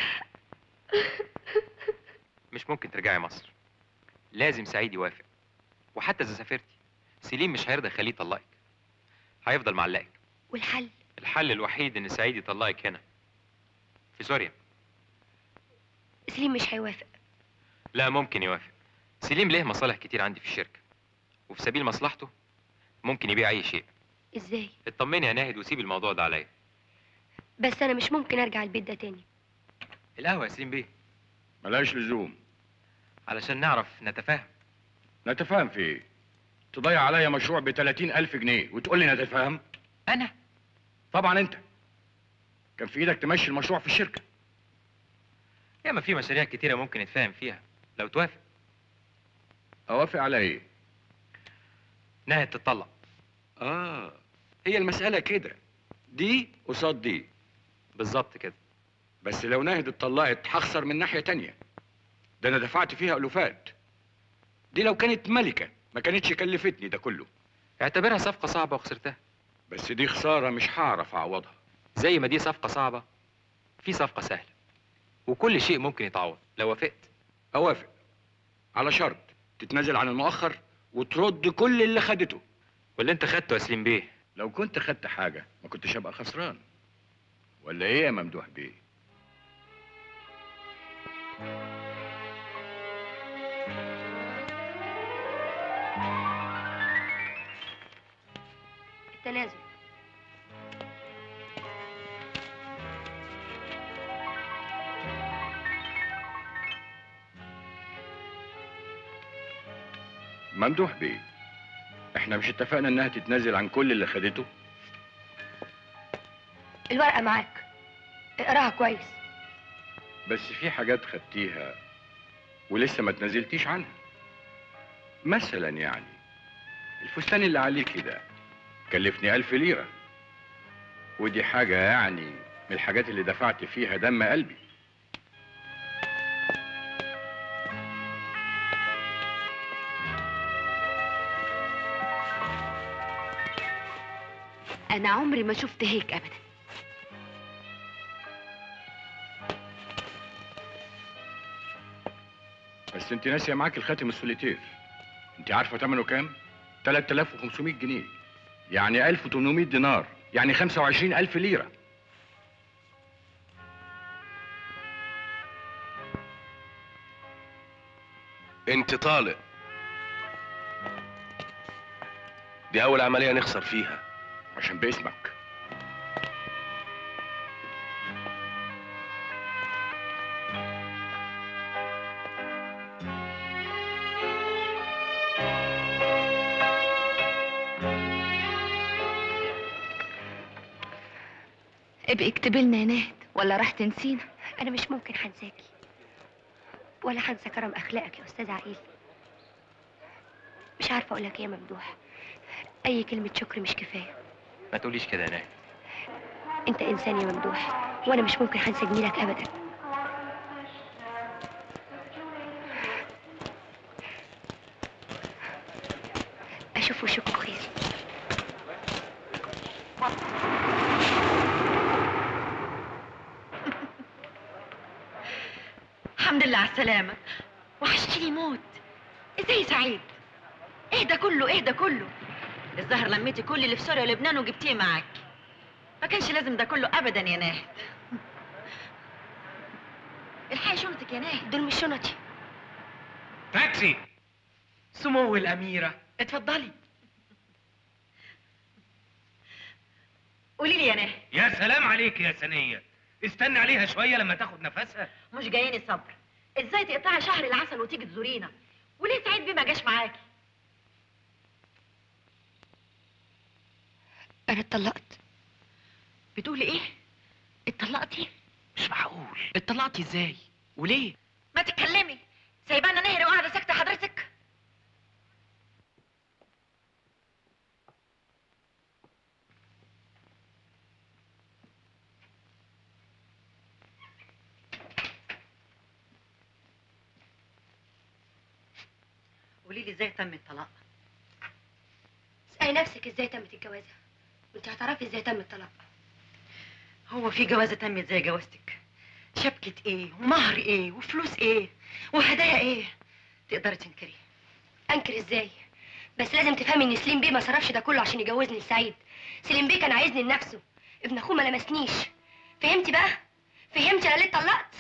مش ممكن ترجعي مصر لازم سعيد يوافق وحتى اذا سافرتي سليم مش هيرضى يخليه يطلقك هيفضل معلقك والحل الحل الوحيد ان سعيد يطلقك هنا في سوريا سليم مش هيوافق لا ممكن يوافق سليم ليه مصالح كتير عندي في الشركه وفي سبيل مصلحته ممكن يبيع اي شيء ازاي اطمني يا ناهد وسيب الموضوع ده عليا بس انا مش ممكن ارجع البيت ده تاني القهوه يا سليم بيه ملهاش لزوم علشان نعرف نتفاهم نتفاهم في ايه تضيع عليا مشروع ب ألف جنيه وتقول لي نتفاهم انا طبعا انت كان في ايدك تمشي المشروع في الشركه ياما في مشاريع كتيرة ممكن نتفاهم فيها لو توافق اوافق على ايه نهد تطلق اه هي المساله كده دي قصاد دي بالظبط كده بس لو ناهد اتطلقت هخسر من ناحيه تانية ده انا دفعت فيها الوفات دي لو كانت ملكه ما كانتش كلفتني ده كله اعتبرها صفقة صعبة وخسرتها بس دي خساره مش هعرف اعوضها زي ما دي صفقة صعبة في صفقة سهلة وكل شيء ممكن يتعوض لو وافقت اوافق على شرط تتنازل عن المؤخر وترد كل اللي خدته واللي انت خدته يا سليم بيه لو كنت خدت حاجه ما كنتش هبقى خسران ولا ايه يا ممدوح بيه التنازل ممدوح بيه احنا مش اتفقنا انها تتنازل عن كل اللي خدته الورقة معاك اقراها كويس بس في حاجات خدتيها ولسه ما تنازلتيش عنها مثلا يعني الفستان اللي عليكي ده كلفني ألف ليرة ودي حاجة يعني من الحاجات اللي دفعت فيها دم قلبي انا عمري ما شفت هيك ابدا بس انت ناسية معاك الخاتم السوليتير انت عارفة ثمنه كام؟ 3500 جنيه يعني 1800 دينار يعني 25000 ليرة انت طالق دي اول عملية نخسر فيها عشان باسمك ابقي اكتبي لنا يا نهد ولا راح تنسينا انا مش ممكن هنساكي ولا هنسى كرم اخلاقك يا استاذ عقيل مش عارفه اقول لك ايه يا ممدوح اي كلمه شكر مش كفايه ما تقوليش كده يا نهد انت انسان يا ممدوح وانا مش ممكن هنسى جميلك ابدا اشوف وشكم خير الحمد لله على السلامة وحشتني موت ازاي سعيد ايه ده كله ايه ده كله الظاهر لميتي كل اللي في سوريا ولبنان وجبتيه معاك ما كانش لازم ده كله ابدا يا ناهد الحقي شنطك يا ناهد دول مش شنطي تاكسي سمو الأميرة اتفضلي قولي لي يا ناهد يا سلام عليك يا سنية استنى عليها شوية لما تاخد نفسها مش جاياني صبر ازاي تقطعي شهر العسل وتيجي تزورينا وليه سعيد بيه ما جاش معاكي انا اتطلقت بتقولي ايه اتطلقتي مش معقول اتطلعتي ازاي وليه ما تتكلمي سايبانا نهري وقاعده ساكته حضرتك قولي لي ازاي تم الطلاق اسالي نفسك ازاي تمت الجوازه وانت هتعرفي ازاي تم الطلاق هو في جوازه تمت زي جوازتك شبكه ايه ومهر ايه وفلوس ايه وهدايا ايه تقدري تنكري انكر ازاي بس لازم تفهمي ان سليم بيه ما صرفش ده كله عشان يجوزني لسعيد سليم بيه كان عايزني لنفسه ابن اخوه ما لمسنيش فهمتي بقى فهمتي انا ليه اتطلقت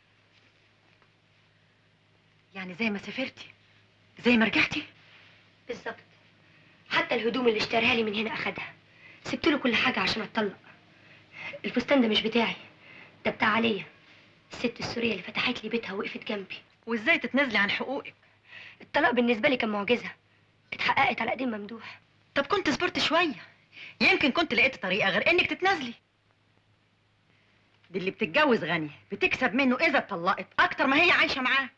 يعني زي ما سافرتي زي ما رجعتي بالظبط حتى الهدوم اللي اشتراها لي من هنا اخدها سبت له كل حاجه عشان اتطلق الفستان ده مش بتاعي ده بتاع عليا الست السوريه اللي فتحت لي بيتها ووقفت جنبي وازاي تتنازلي عن حقوقك الطلاق بالنسبه لي كان معجزه اتحققت على ايدين ممدوح طب كنت صبرت شويه يمكن كنت لقيت طريقه غير انك تتنازلي دي اللي بتتجوز غني بتكسب منه اذا اتطلقت اكتر ما هي عايشه معاه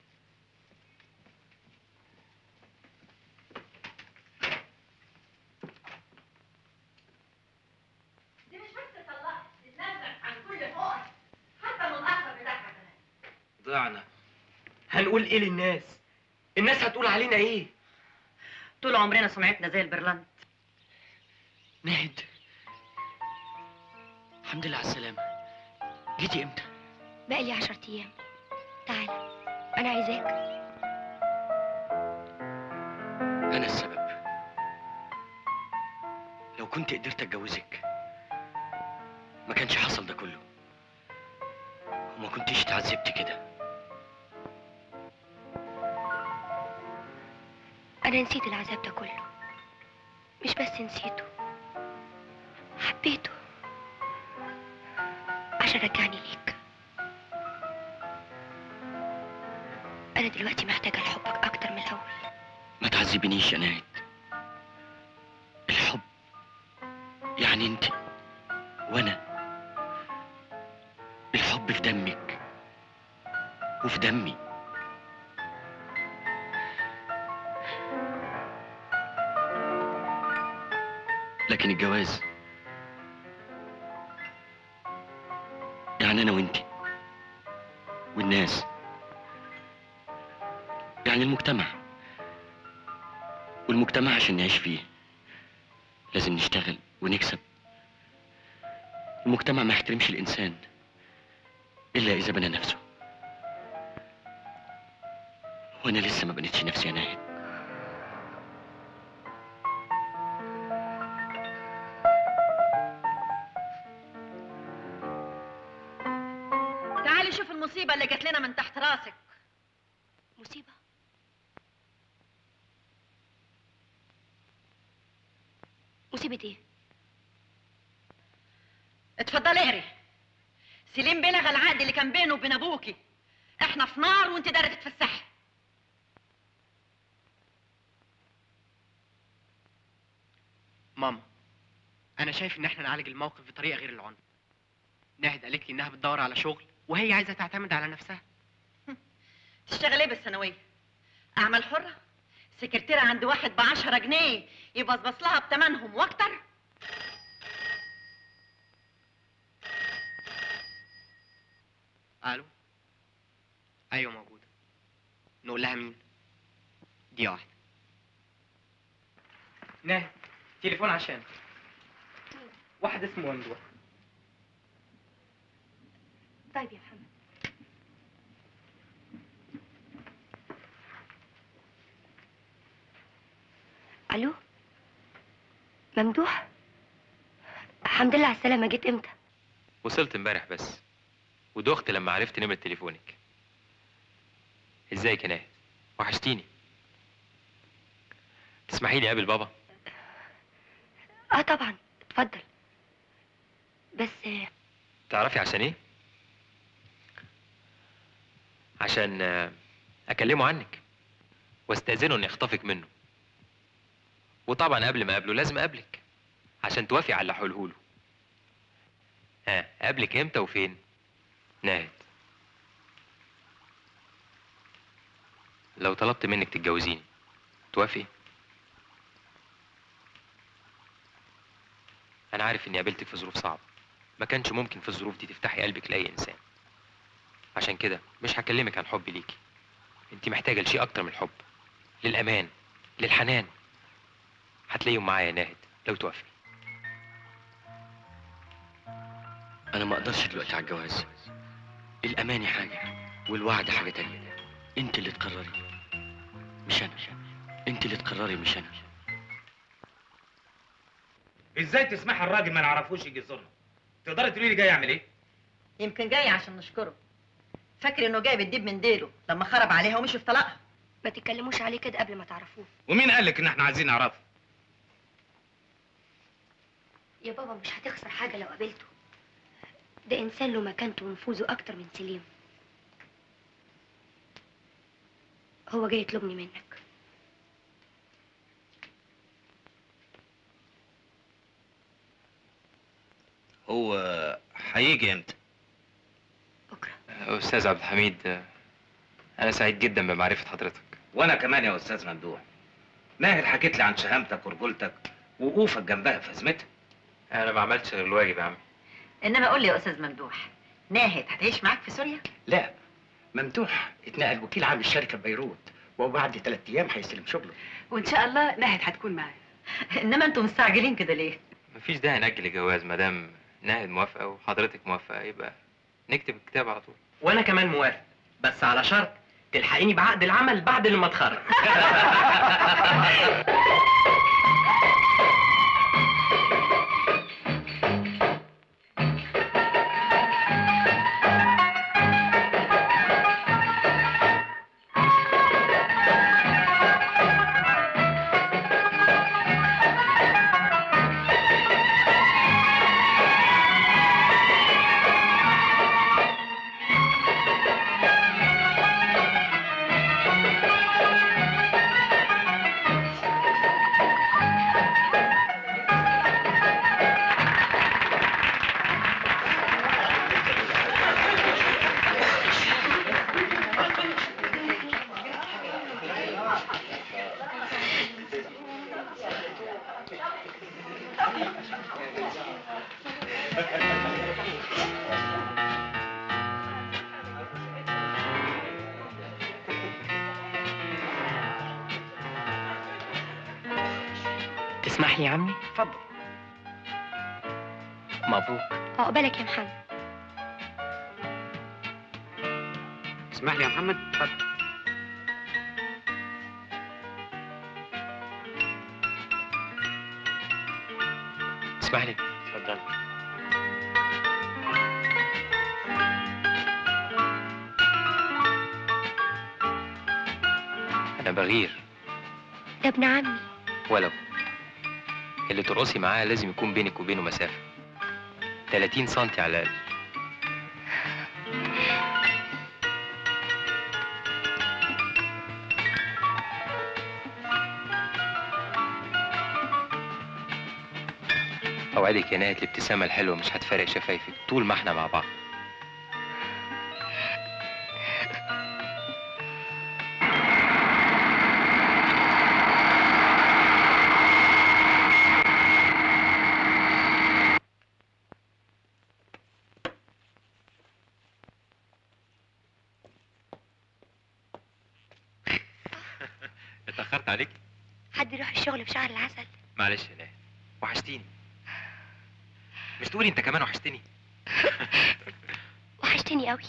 دي مش بس اتطلقت تتنازل عن كل حقوقها حتى من الاخر بتاعها كمان ضعنا هنقول ايه للناس الناس هتقول علينا ايه طول عمرنا سمعتنا زي البرلنت ناهد الحمد لله على السلامة جيتي امتى؟ بقالي عشر ايام تعال انا عايزاك أنا السبب لو كنت قدرت أتجوزك ما كانش حصل ده كله وما كنتيش اتعذبت كده انا نسيت العذاب ده كله مش بس نسيته حبيته عشان رجعني ليك انا دلوقتي محتاجه لحبك اكتر من الاول ما تعذبنيش يا ناهد الحب يعني انت وانا الحب في دمك وفي دمي لكن الجواز يعني انا وانت والناس يعني المجتمع والمجتمع عشان نعيش فيه لازم نشتغل ونكسب المجتمع ما يحترمش الإنسان إلا إذا بنى نفسه وأنا لسه ما بنيتش نفسي يا ناهد تعالي شوف المصيبه اللي جات لنا من تحت راسك مصيبه مصيبه ايه اتفضلي اقري سليم بلغ العقد اللي كان بينه وبين ابوكي احنا في نار وانت دايره تتفسحي ماما انا شايف ان احنا نعالج الموقف بطريقه غير العنف ناهد قالت لي انها بتدور على شغل وهي عايزه تعتمد على نفسها تشتغل ايه بالثانويه اعمال حره سكرتيره عند واحد بعشرة جنيه يبصبص لها بتمنهم واكتر الو ايوه موجوده نقول لها مين دي واحده ناهد تليفون عشان واحد اسمه ممدوح طيب يا محمد الو ممدوح الحمد لله على السلامه جيت امتى وصلت امبارح بس ودخت لما عرفت نمرة تليفونك ازيك يا ناهد وحشتيني تسمحي لي اقابل بابا اه طبعا اتفضل بس آه، تعرفي عشان ايه عشان آه، اكلمه عنك واستاذنه اني اخطفك منه وطبعا قبل ما اقابله لازم اقابلك عشان توافقي على اللي هقوله له ها اقابلك امتى وفين ناهد لو طلبت منك تتجوزيني توافقي انا عارف اني قابلتك في ظروف صعبه ما كانش ممكن في الظروف دي تفتحي قلبك لاي انسان عشان كده مش هكلمك عن حبي ليكي انت محتاجه لشيء اكتر من الحب للامان للحنان هتلاقيهم معايا يا ناهد لو توافقي أنا ما أقدرش دلوقتي على الجواز الأماني حاجة والوعد حاجة تانية أنت اللي تقرري مش أنا أنت اللي تقرري مش أنا ازاي تسمح الراجل ما نعرفوش يجي يزورنا تقدري تقولي لي جاي يعمل ايه يمكن جاي عشان نشكره فاكر انه جايب الديب من ديله لما خرب عليها ومشي في طلاقها ما تتكلموش عليه كده قبل ما تعرفوه ومين قال لك ان احنا عايزين نعرفه يا بابا مش هتخسر حاجه لو قابلته ده انسان له مكانته ونفوذه اكتر من سليم هو جاي يطلبني منك هو هيجي امتى استاذ عبد الحميد انا سعيد جدا بمعرفه حضرتك وانا كمان يا استاذ ممدوح ماهر حكيت لي عن شهامتك ورجولتك ووقوفك جنبها في ازمتها انا ما عملتش غير الواجب يا عمي انما قول لي يا استاذ ممدوح ناهد هتعيش معاك في سوريا لا ممدوح اتنقل وكيل عام الشركه ببيروت وبعد ثلاث ايام هيستلم شغله وان شاء الله ناهد هتكون معاك انما انتم مستعجلين كده ليه مفيش داعي ناجل الجواز ما دام ناهد موافقه وحضرتك موافقه يبقى نكتب الكتاب على طول وانا كمان موافق بس على شرط تلحقيني بعقد العمل بعد لما اتخرج تسمح لي يا عمي اتفضل مبروك عقبالك يا محمد اسمح لي يا محمد اتفضل اسمح لي اتفضل انا بغير ده ابن عمي ولو اللي ترقصي معاه لازم يكون بينك وبينه مسافه 30 سنتي على الاقل اوعدك يا نهايه الابتسامه الحلوه مش هتفارق شفايفك طول ما احنا مع بعض اتاخرت عليك حد يروح الشغل في شهر العسل معلش يا نهايه وحشتيني مش تقولي انت كمان وحشتني وحشتني قوي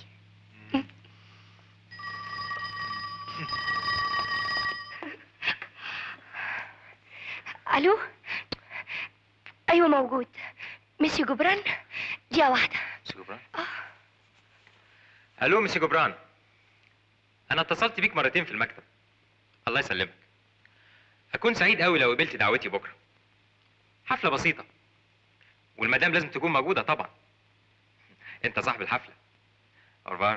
الو ايوه موجود ميسي جبران دقيقه واحده ميسي جبران الو ميسي جبران انا اتصلت بيك مرتين في المكتب الله يسلمك هكون سعيد قوي لو قبلت دعوتي بكره حفله بسيطه والمدام لازم تكون موجوده طبعا انت صاحب الحفله اورفار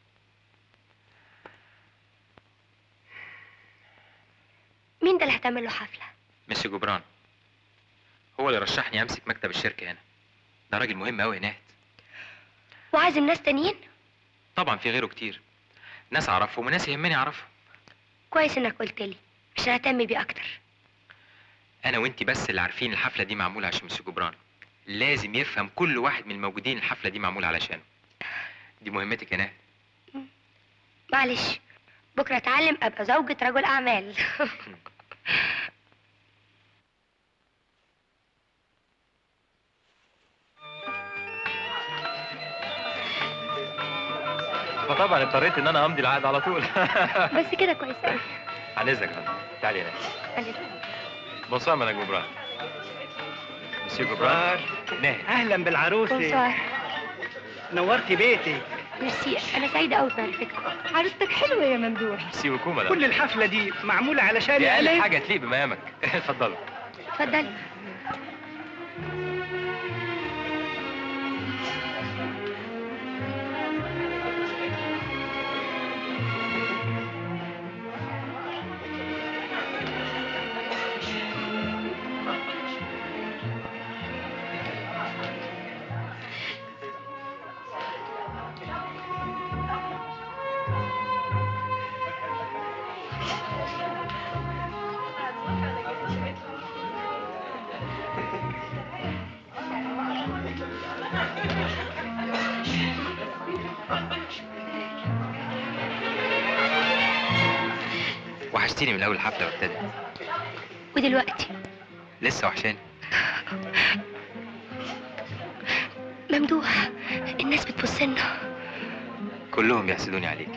مين ده اللي هتعمل له حفله ميسي جبران هو اللي رشحني امسك مكتب الشركه هنا ده راجل مهم قوي هناك وعازم ناس تانيين طبعا في غيره كتير ناس اعرفهم وناس يهمني اعرفهم كويس انك قلت لي عشان اهتم بيه اكتر انا وانتي بس اللي عارفين الحفله دي معموله عشان ميسي جبران لازم يفهم كل واحد من الموجودين الحفله دي معموله علشانه دي مهمتك يا نهى معلش بكره اتعلم ابقى زوجة رجل اعمال فطبعا اضطريت ان انا امضي العقد على طول بس كده كويس قوي عن اذنك يا فندم تعالي هنا بونسوار مدام جبران مسيو جبران ناهد اهلا بالعروسه بونسوار نورتي بيتي ميرسي انا سعيده قوي بمعرفتكم عروستك حلوه يا ممدوح ميرسي بوكو مدام كل الحفله دي معموله علشان دي اقل حاجه تليق بمقامك اتفضلوا اتفضلي وحشتيني من اول حفله ما ابتدت ودلوقتي لسه وحشاني ممدوح الناس بتبص لنا كلهم بيحسدوني عليك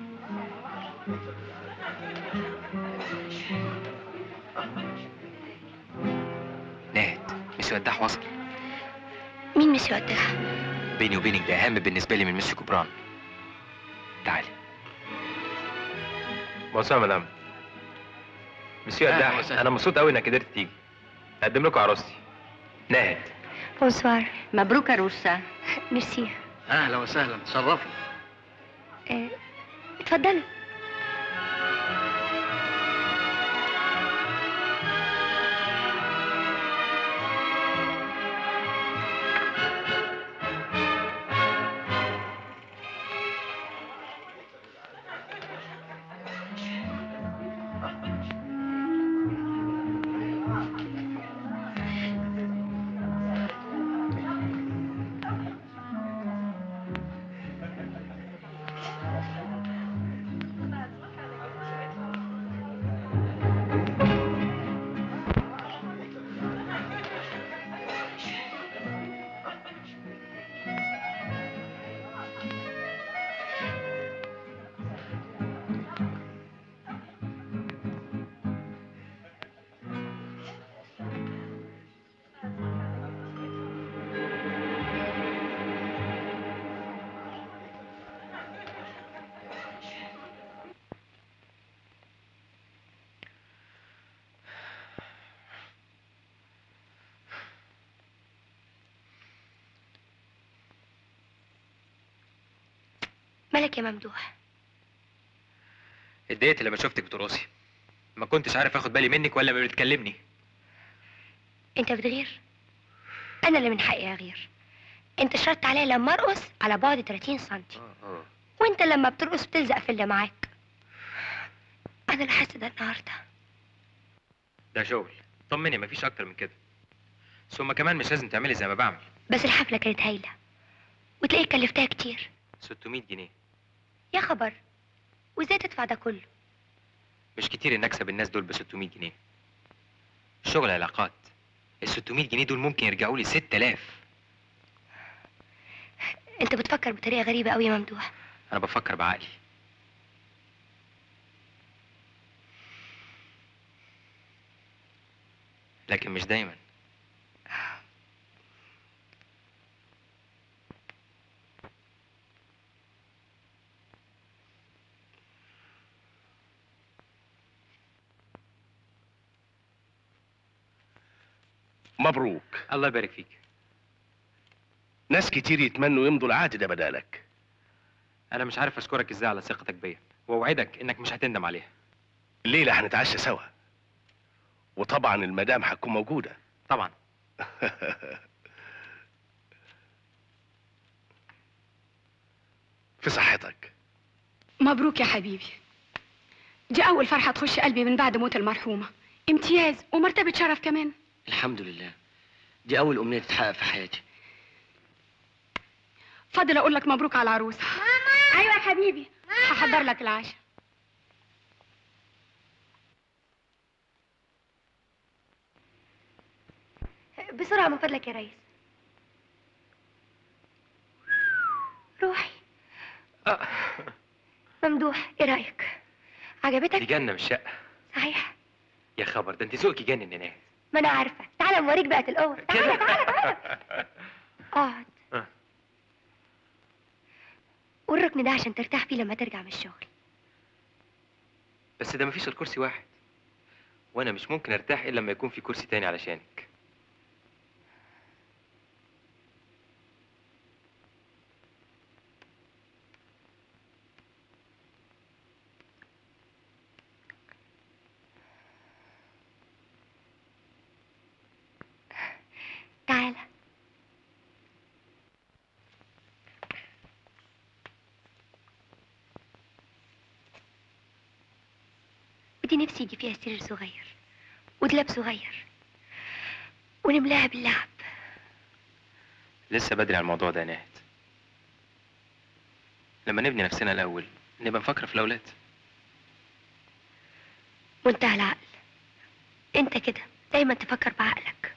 ناهد مش وداح وصل مين مش يودعها بيني وبينك ده اهم بالنسبه لي من ميسي كوبران تعالي بونسوار مدام مسيو أهلا قداح وسهلا. انا مبسوط قوي انك قدرت تيجي اقدم لكم عروستي ناهد بونسوار مبروك عروسة ميرسي اهلا وسهلا تشرفوا آه، اتفضلوا مالك يا ممدوح اتضايقت لما شفتك بترقصي ما كنتش عارف اخد بالي منك ولا ما بتكلمني انت بتغير انا اللي من حقي اغير انت شرطت عليا لما ارقص على بعد 30 سنتي وانت لما بترقص بتلزق في اللي معاك انا اللي حاسه ده النهارده ده شغل طمني مفيش اكتر من كده ثم كمان مش لازم تعملي زي ما بعمل بس الحفله كانت هايله وتلاقيك كلفتها كتير 600 جنيه يا خبر وازاي تدفع ده كله مش كتير ان اكسب الناس دول ب 600 جنيه الشغل علاقات ال 600 جنيه دول ممكن يرجعوا لي 6000 انت بتفكر بطريقه غريبه قوي يا ممدوح انا بفكر بعقلي لكن مش دايما مبروك الله يبارك فيك ناس كتير يتمنوا يمضوا العقد ده بدالك انا مش عارف اشكرك ازاي على ثقتك بيا واوعدك انك مش هتندم عليها الليله هنتعشى سوا وطبعا المدام هتكون موجوده طبعا في صحتك مبروك يا حبيبي دي أول فرحة تخش قلبي من بعد موت المرحومة امتياز ومرتبة شرف كمان الحمد لله دي اول امنيه تتحقق في حياتي فاضل أقول لك مبروك على العروسة ماما أيوة يا حبيبي هحضر لك العشاء بسرعه من فضلك يا ريس روحي ممدوح ايه رايك عجبتك دي جنه مش شقه صحيح يا خبر ده انت ذوقك يجنن يا ناس ما انا عارفه تعالى اوريك بقى الاوض تعالى تعالى تعالى اقعد آه. والركن ده عشان ترتاح فيه لما ترجع من الشغل بس ده مفيش غير كرسي واحد وانا مش ممكن ارتاح الا لما يكون في كرسي تاني علشانك تعالى ودي نفسي يجي فيها سرير صغير ودولاب صغير ونملاها باللعب لسه بدري على الموضوع ده يا ناهد لما نبني نفسنا الاول نبقى نفكر في الاولاد منتهى العقل انت كده دايما تفكر بعقلك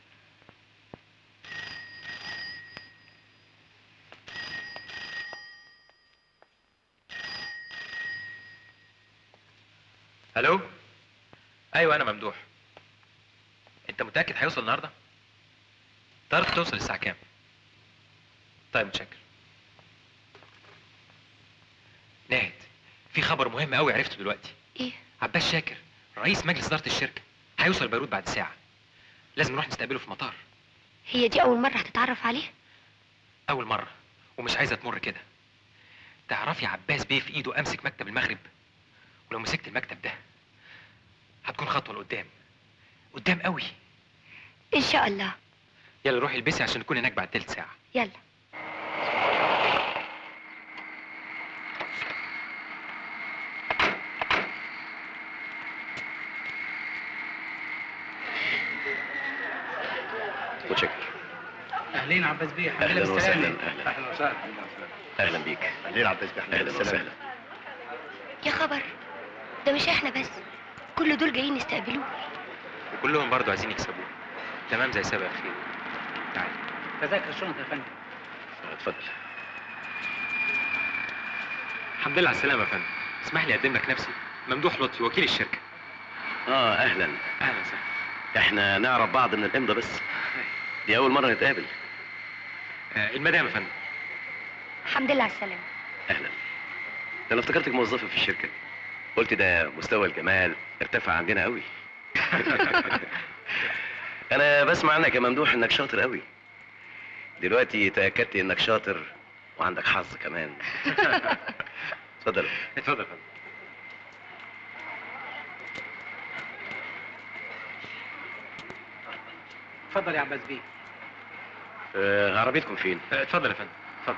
الو ايوه انا ممدوح انت متاكد هيوصل النهارده تعرف توصل الساعه كام طيب متشكر ناهد في خبر مهم قوي عرفته دلوقتي ايه عباس شاكر رئيس مجلس اداره الشركه هيوصل بيروت بعد ساعه لازم نروح نستقبله في المطار هي دي اول مرة هتتعرف عليه اول مره ومش عايزه تمر كده تعرفي عباس بيه في ايده امسك مكتب المغرب ولو مسكت المكتب ده هتكون خطوه لقدام قدام قوي ان شاء الله يلا روحي البسي عشان نكون هناك بعد تلت ساعه يلا متشكر اهلين عباس بيه الحمد أهلاً لله بالسلامة. وسهلاً، أهلاً. اهلا وسهلا اهلا بيك اهلين عباس بيه اهلا وسهلا يا خبر ده مش احنا بس كل دول جايين يستقبلوه وكلهم برضو عايزين يكسبوه تمام زي سابق خير تعالي تذاكر الشنط يا فندم اتفضل الحمد لله على السلامه يا فندم اسمح لي اقدم لك نفسي ممدوح لطفي وكيل الشركه اه اهلا اهلا وسهلا احنا نعرف بعض من الامضه بس دي اول مره نتقابل آه المدام يا فندم الحمد لله على السلامة اهلا ده انا افتكرتك موظفه في الشركه قلت ده مستوى الجمال ارتفع عندنا قوي انا بسمع عنك يا ممدوح انك شاطر قوي دلوقتي تاكدت انك شاطر وعندك حظ كمان اتفضل اتفضل يا فندم اتفضل يا عباس بيه آه عربيتكم فين آه، اتفضل يا فندم اتفضل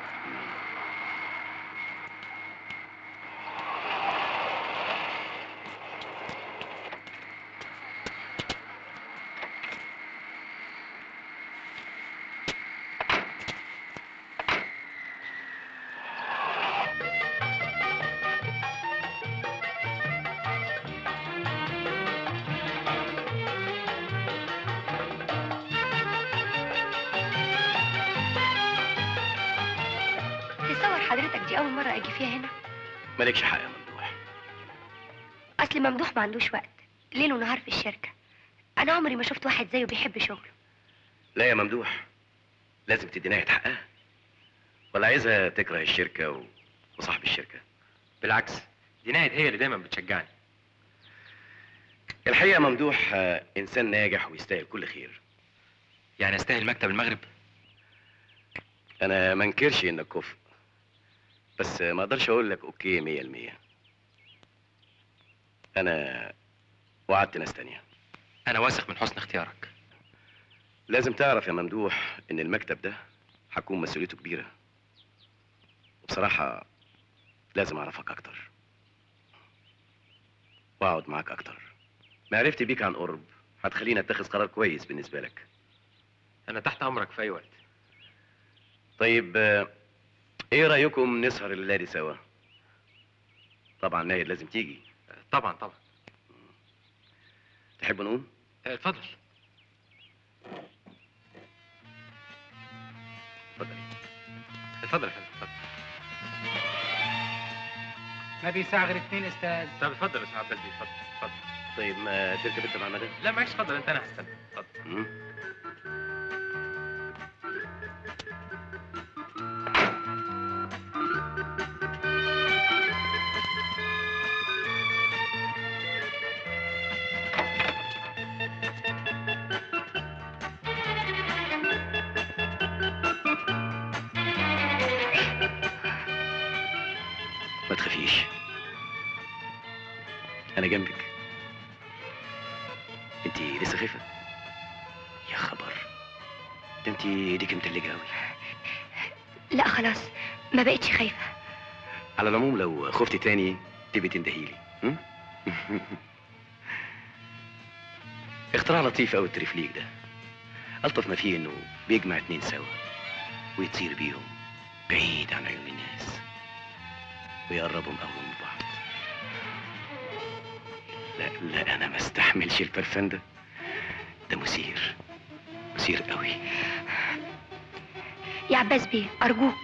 تصور حضرتك دي اول مرة اجي فيها هنا مالكش حق يا ممدوح اصل ممدوح ما عندوش وقت ليل ونهار في الشركة انا عمري ما شفت واحد زيه بيحب شغله لا يا ممدوح لازم تدي ناهد حقها ولا عايزها تكره الشركه و... وصاحب الشركه بالعكس دي ناهد هي اللي دايما بتشجعني الحقيقه ممدوح آه، انسان ناجح ويستاهل كل خير يعني استاهل مكتب المغرب انا ما انكرش انك كفء بس ما اقدرش اقول لك اوكي مية المية انا وعدت ناس تانية انا واثق من حسن اختيارك لازم تعرف يا ممدوح ان المكتب ده هتكون مسؤوليته كبيرة وبصراحة لازم اعرفك اكتر واقعد معاك اكتر معرفتي بيك عن قرب هتخليني اتخذ قرار كويس بالنسبة لك انا تحت امرك في اي وقت طيب آه، ايه رأيكم نسهر الليلة دي سوا طبعا نايد لازم تيجي طبعا طبعا تحب نقوم آه، اتفضل اتفضل اتفضل يا فندم اتفضل ما بيساع غير اتنين استاذ طب اتفضل يا استاذ عباس بيه اتفضل اتفضل طيب ما تركب انت مع المدام لا معلش اتفضل انت انا هستنى اتفضل مم. ما تخافيش انا جنبك انت لسه خايفه يا خبر ده انت ايديك متلجه قوي لا خلاص ما بقتش خايفة على العموم لو خفتي تاني تبقي تندهيلي م? اختراع لطيف قوي التريفليك ده الطف ما فيه انه بيجمع اتنين سوا ويطير بيهم بعيد عن عيون الناس ويقربهم قوي من بعض لا لا انا ما استحملش البرفان ده ده مثير مثير قوي يا عباس بيه ارجوك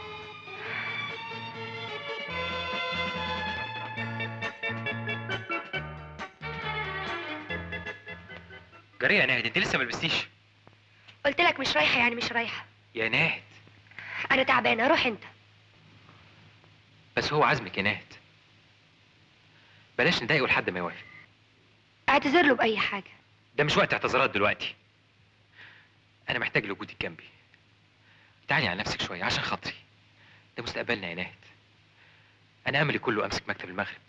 جري يا ناهد انت لسه ما لبستيش قلت لك مش رايحه يعني مش رايحه يا ناهد انا تعبانه روح انت بس هو عزمك يا ناهد بلاش نضايقه لحد ما يوافق اعتذر له باي حاجه ده مش وقت اعتذارات دلوقتي انا محتاج لوجودك جنبي تعالي على نفسك شويه عشان خاطري ده مستقبلنا يا ناهد انا املي كله امسك مكتب المغرب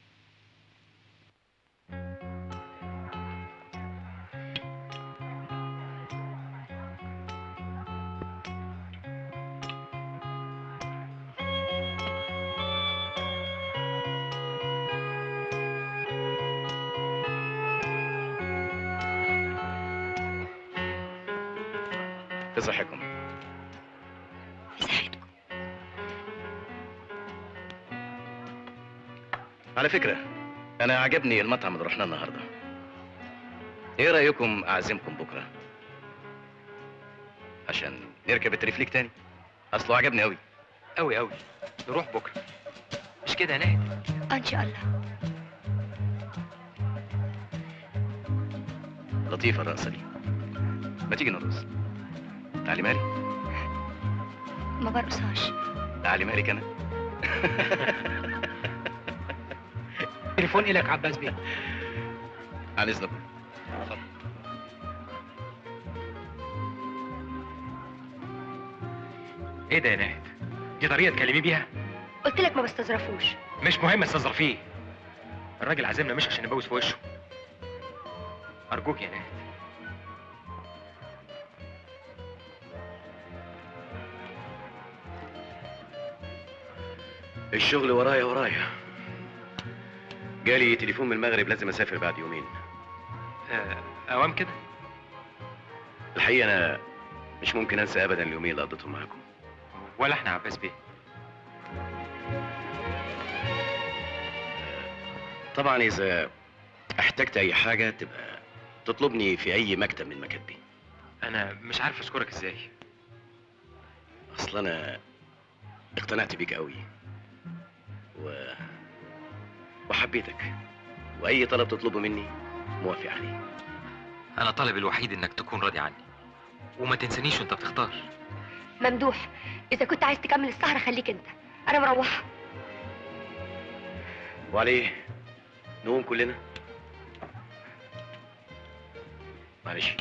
في صحتكم على فكرة أنا عجبني المطعم اللي رحنا النهاردة إيه رأيكم أعزمكم بكرة؟ عشان نركب التريفليك تاني أصله عجبني أوي أوي أوي نروح بكرة مش كده يا ناهد ان شاء الله لطيفة الرقصة دي ما تيجي نرقص تعالي مالي ما برقصهاش تعالي مالك أنا تليفون إلك عباس بيه عن إذنكم ايه ده يا ناهد دي طريقه تكلميه بيها قلت لك ما بستظرفوش مش مهم استظرفيه الراجل عازمنا مش عشان نبوس في وشه ارجوك يا ناهد الشغل ورايا ورايا جالي تليفون من المغرب لازم اسافر بعد يومين آه، اوام كده الحقيقه انا مش ممكن انسى ابدا اليومين اللي قضيتهم معاكم ولا احنا عباس بيه طبعا اذا احتجت اي حاجه تبقى تطلبني في اي مكتب من مكاتبي انا مش عارف اشكرك ازاي اصل انا اقتنعت بيك قوي و... وحبيتك واي طلب تطلبه مني موافق عليه انا طالب الوحيد انك تكون راضي عني وما تنسانيش وانت بتختار ممدوح اذا كنت عايز تكمل السهره خليك انت انا مروحه وعليه نقوم كلنا معلش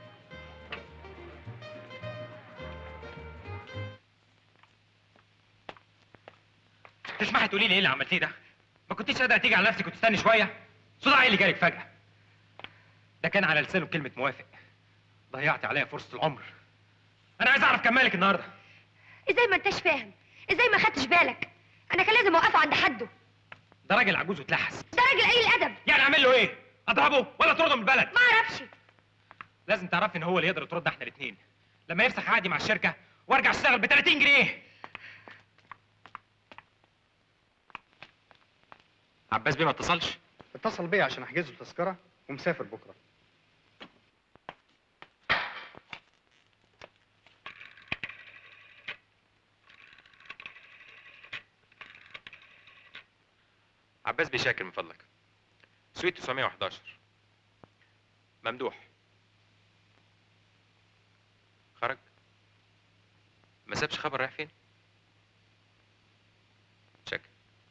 تسمحي تقولي لي ايه اللي عملتيه ده ما كنتيش قادره تيجي على نفسك وتستني شويه صداع ايه اللي جالك فجاه ده كان على لسانه كلمه موافق ضيعت عليا فرصه العمر انا عايز اعرف كمالك النهارده ازاي ما انتش فاهم ازاي ما خدتش بالك انا كان لازم اوقفه عند حده ده راجل عجوز واتلحس ده راجل قليل الادب يعني اعمل له ايه اضربه ولا اطرده من البلد ما اعرفش لازم تعرفي ان هو اللي يقدر يطردنا احنا الاثنين لما يفسخ عقدي مع الشركه وارجع اشتغل ب 30 جنيه عباس بيه ما اتصلش اتصل بيا عشان احجز له تذكره ومسافر بكره عباس بيه شاكر من فضلك سويت 911 ممدوح خرج ما سابش خبر رايح فين شاكر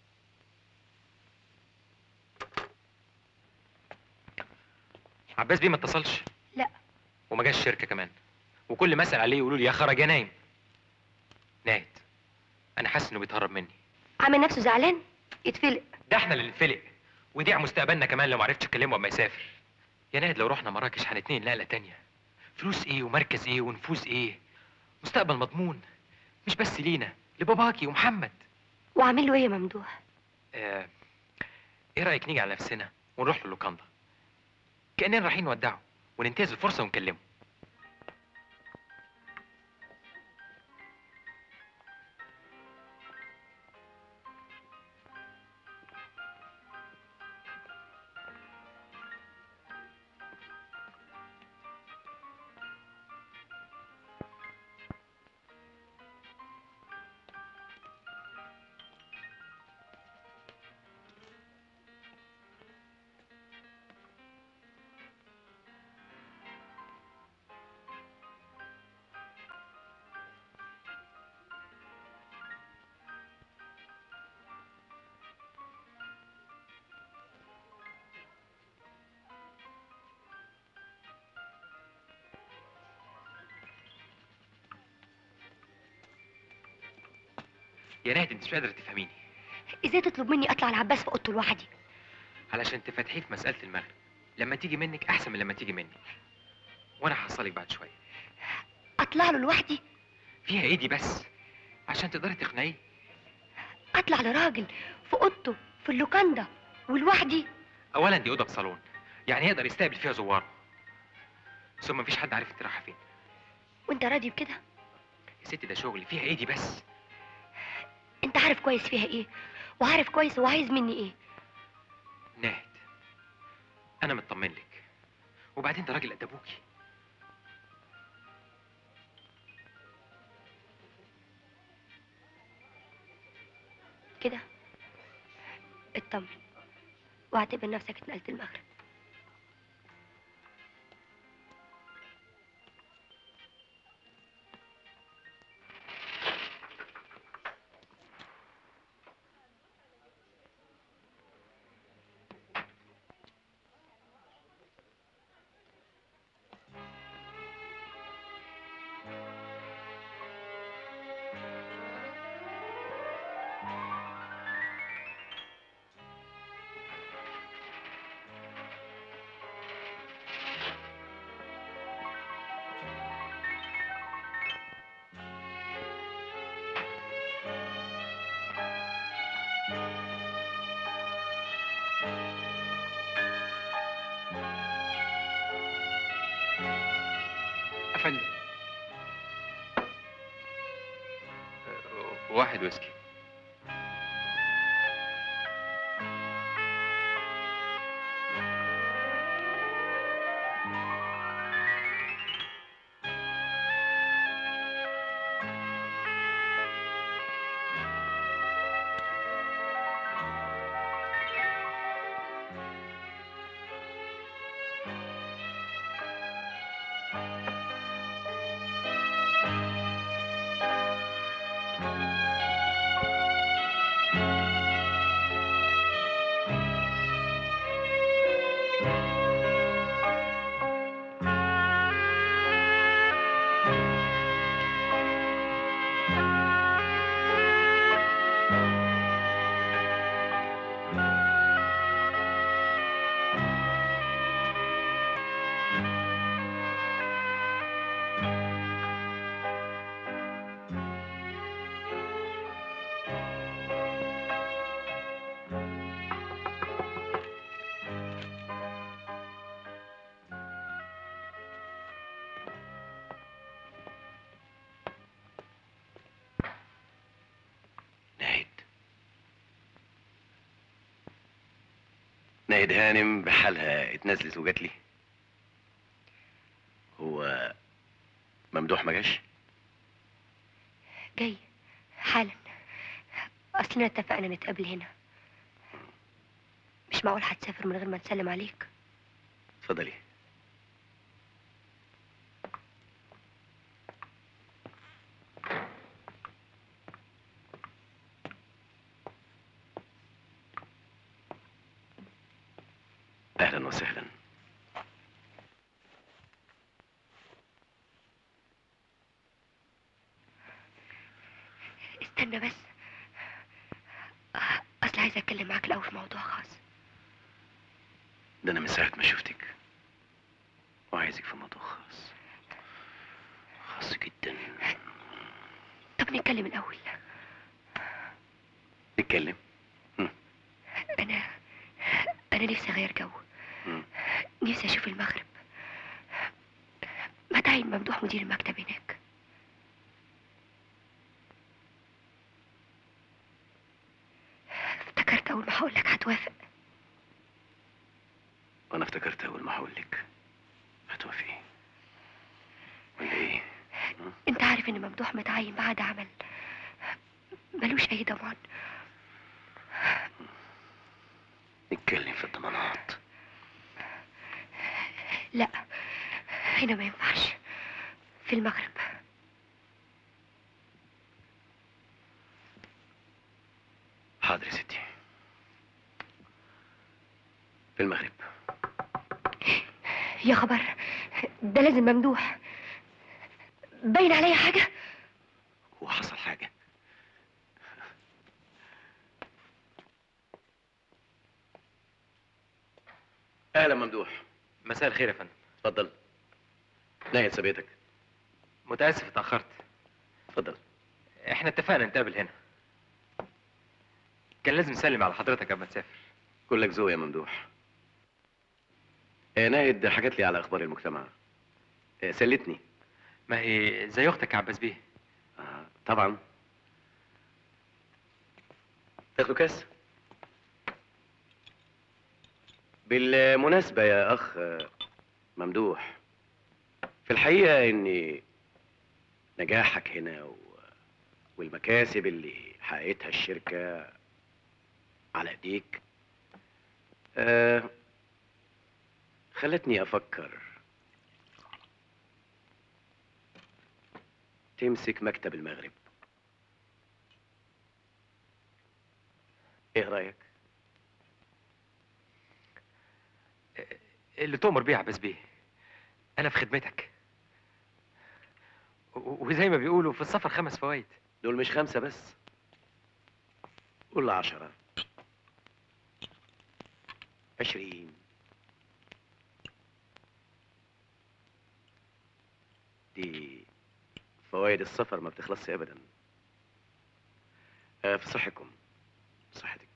عباس بيه ما اتصلش لا وما جاش الشركه كمان وكل ما اسال عليه يقولوا لي يا خرج يا نايم ناهد انا حاسس انه بيتهرب مني عامل نفسه زعلان يتفلق ده احنا اللي نتفلق ويضيع مستقبلنا كمان لو ما عرفتش اكلمه اما يسافر يا ناهد لو رحنا مراكش هنتنقل نقله تانية فلوس ايه ومركز ايه ونفوذ ايه مستقبل مضمون مش بس لينا لباباكي ومحمد وعامل له ايه يا ممدوح آه ايه رايك نيجي على نفسنا ونروح له اللوكاندا كاننا رايحين نودعه وننتهز الفرصه ونكلمه يا ناهد انت مش قادره تفهميني ازاي تطلب مني اطلع العباس في اوضته لوحدي علشان تفتحيه في مساله المغرب لما تيجي منك احسن من لما تيجي مني وانا هحصلك بعد شويه اطلع له لوحدي فيها ايه دي بس عشان تقدري تقنعيه اطلع لراجل في اوضته في اللوكاندا ولوحدي اولا دي اوضه بصالون يعني يقدر يستقبل فيها زواره ثم مفيش حد عارف انت رايحه فين وانت راضي بكده يا ستي ده شغل فيها ايه دي بس انت عارف كويس فيها ايه وعارف كويس هو عايز مني ايه ناهد انا مطمن لك وبعدين ده راجل قد ابوكي كده اطمن واعتبر نفسك اتنقلت المغرب افندم واحد ويسكي ناهد هانم بحالها اتنزلت وجات لي هو ممدوح ما جاش جاي حالا اصلنا اتفقنا نتقابل هنا مش معقول هتسافر من غير ما تسلم عليك اتفضلي اهلا وسهلا استنى بس اصل عايزه اتكلم معاك الاول في موضوع خاص ده انا من ساعه ما شفتك وعايزك في موضوع خاص خاص جدا طب نتكلم الاول نتكلم انا انا نفسي اغير جو مم. نفسي اشوف المغرب ما تعين ممدوح مدير المكتب هناك افتكرت اول ما هقول لك هتوافق وانا افتكرت اول ما هقول لك هتوافقي ولا ايه انت عارف ان ممدوح متعين بعد عمل ملوش اي ضمان نتكلم في الضمانات لا هنا ما ينفعش في المغرب حاضر يا ستي في المغرب يا خبر ده لازم ممدوح باين عليا حاجه هو حصل حاجه اهلا ممدوح مساء الخير يا فندم اتفضل ناهد سبيتك متاسف اتاخرت اتفضل احنا اتفقنا نتقابل هنا كان لازم نسلم على حضرتك قبل ما تسافر كلك ذوق يا ممدوح آه، ناهد حكت لي على اخبار المجتمع آه، سلتني ما هي زي اختك يا عباس بيه آه، طبعا تاخدوا كاس بالمناسبة يا أخ آه، ممدوح في الحقيقة إن نجاحك هنا و... والمكاسب اللي حققتها الشركة على ايديك آه خلتني افكر تمسك مكتب المغرب ايه رايك اللي تؤمر بيه يا عباس بيه انا في خدمتك و- وزي ما بيقولوا في السفر خمس فوائد دول مش خمسة بس قول عشرة عشرين دي فوائد السفر ما بتخلصش ابدا آه في صحكم في صحتك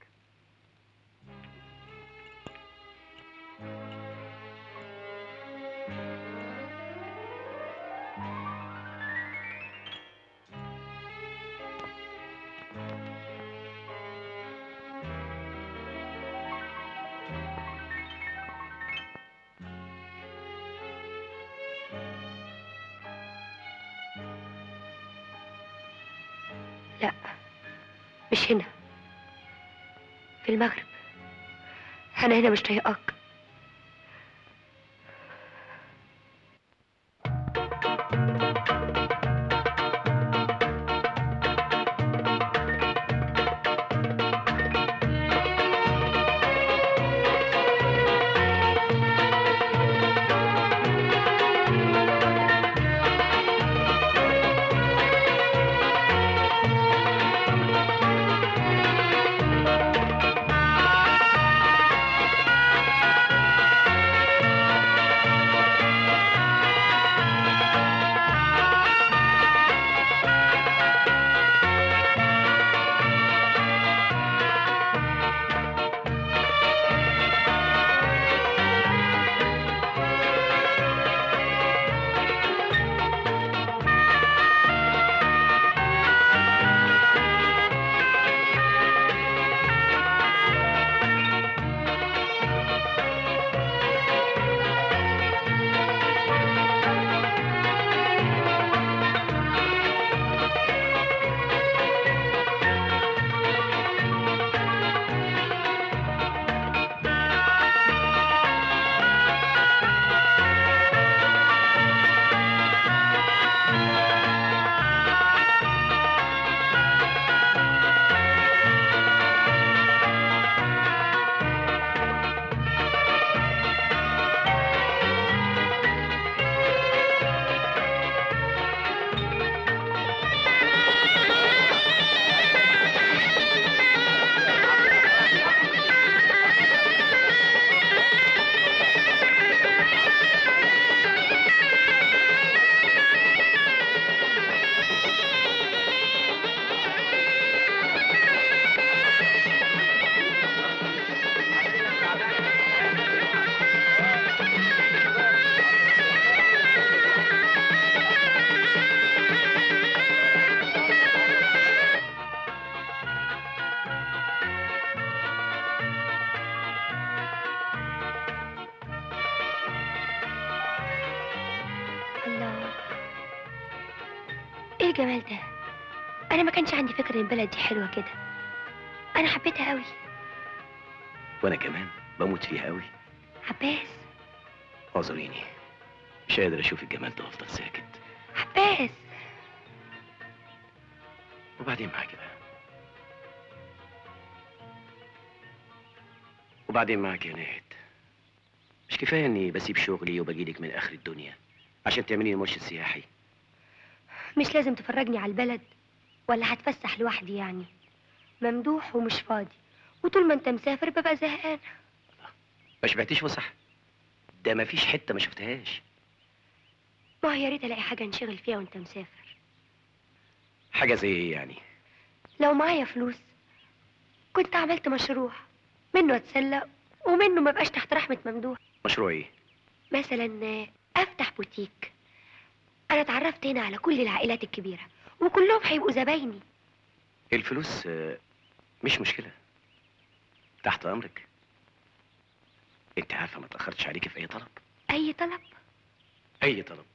لا مش هنا في المغرب انا هنا مش طايقاك الله ايه الجمال ده انا ما كانش عندي فكره ان البلد دي حلوه كده انا حبيتها قوي وانا كمان بموت فيها قوي عباس اعذريني مش قادر اشوف الجمال ده وافضل ساكت عباس وبعدين معاكي بقى وبعدين معاك يا ناهد مش كفايه اني بسيب شغلي وبجيلك من اخر الدنيا عشان تعملي لي مرشد سياحي مش لازم تفرجني على البلد ولا هتفسح لوحدي يعني ممدوح ومش فاضي وطول ما انت مسافر ببقى زهقان ما شبعتيش فسح ده مفيش حته ما شفتهاش ما هو يا ريت الاقي حاجه نشغل فيها وانت مسافر حاجه زي ايه يعني لو معايا فلوس كنت عملت مشروع منه اتسلى ومنه ما بقاش تحت رحمه ممدوح مشروع ايه مثلا آه، افتح بوتيك انا اتعرفت هنا على كل العائلات الكبيره وكلهم هيبقوا زبايني الفلوس آه، مش مشكله تحت امرك انت عارفه ما تاخرتش عليكي في اي طلب اي طلب اي طلب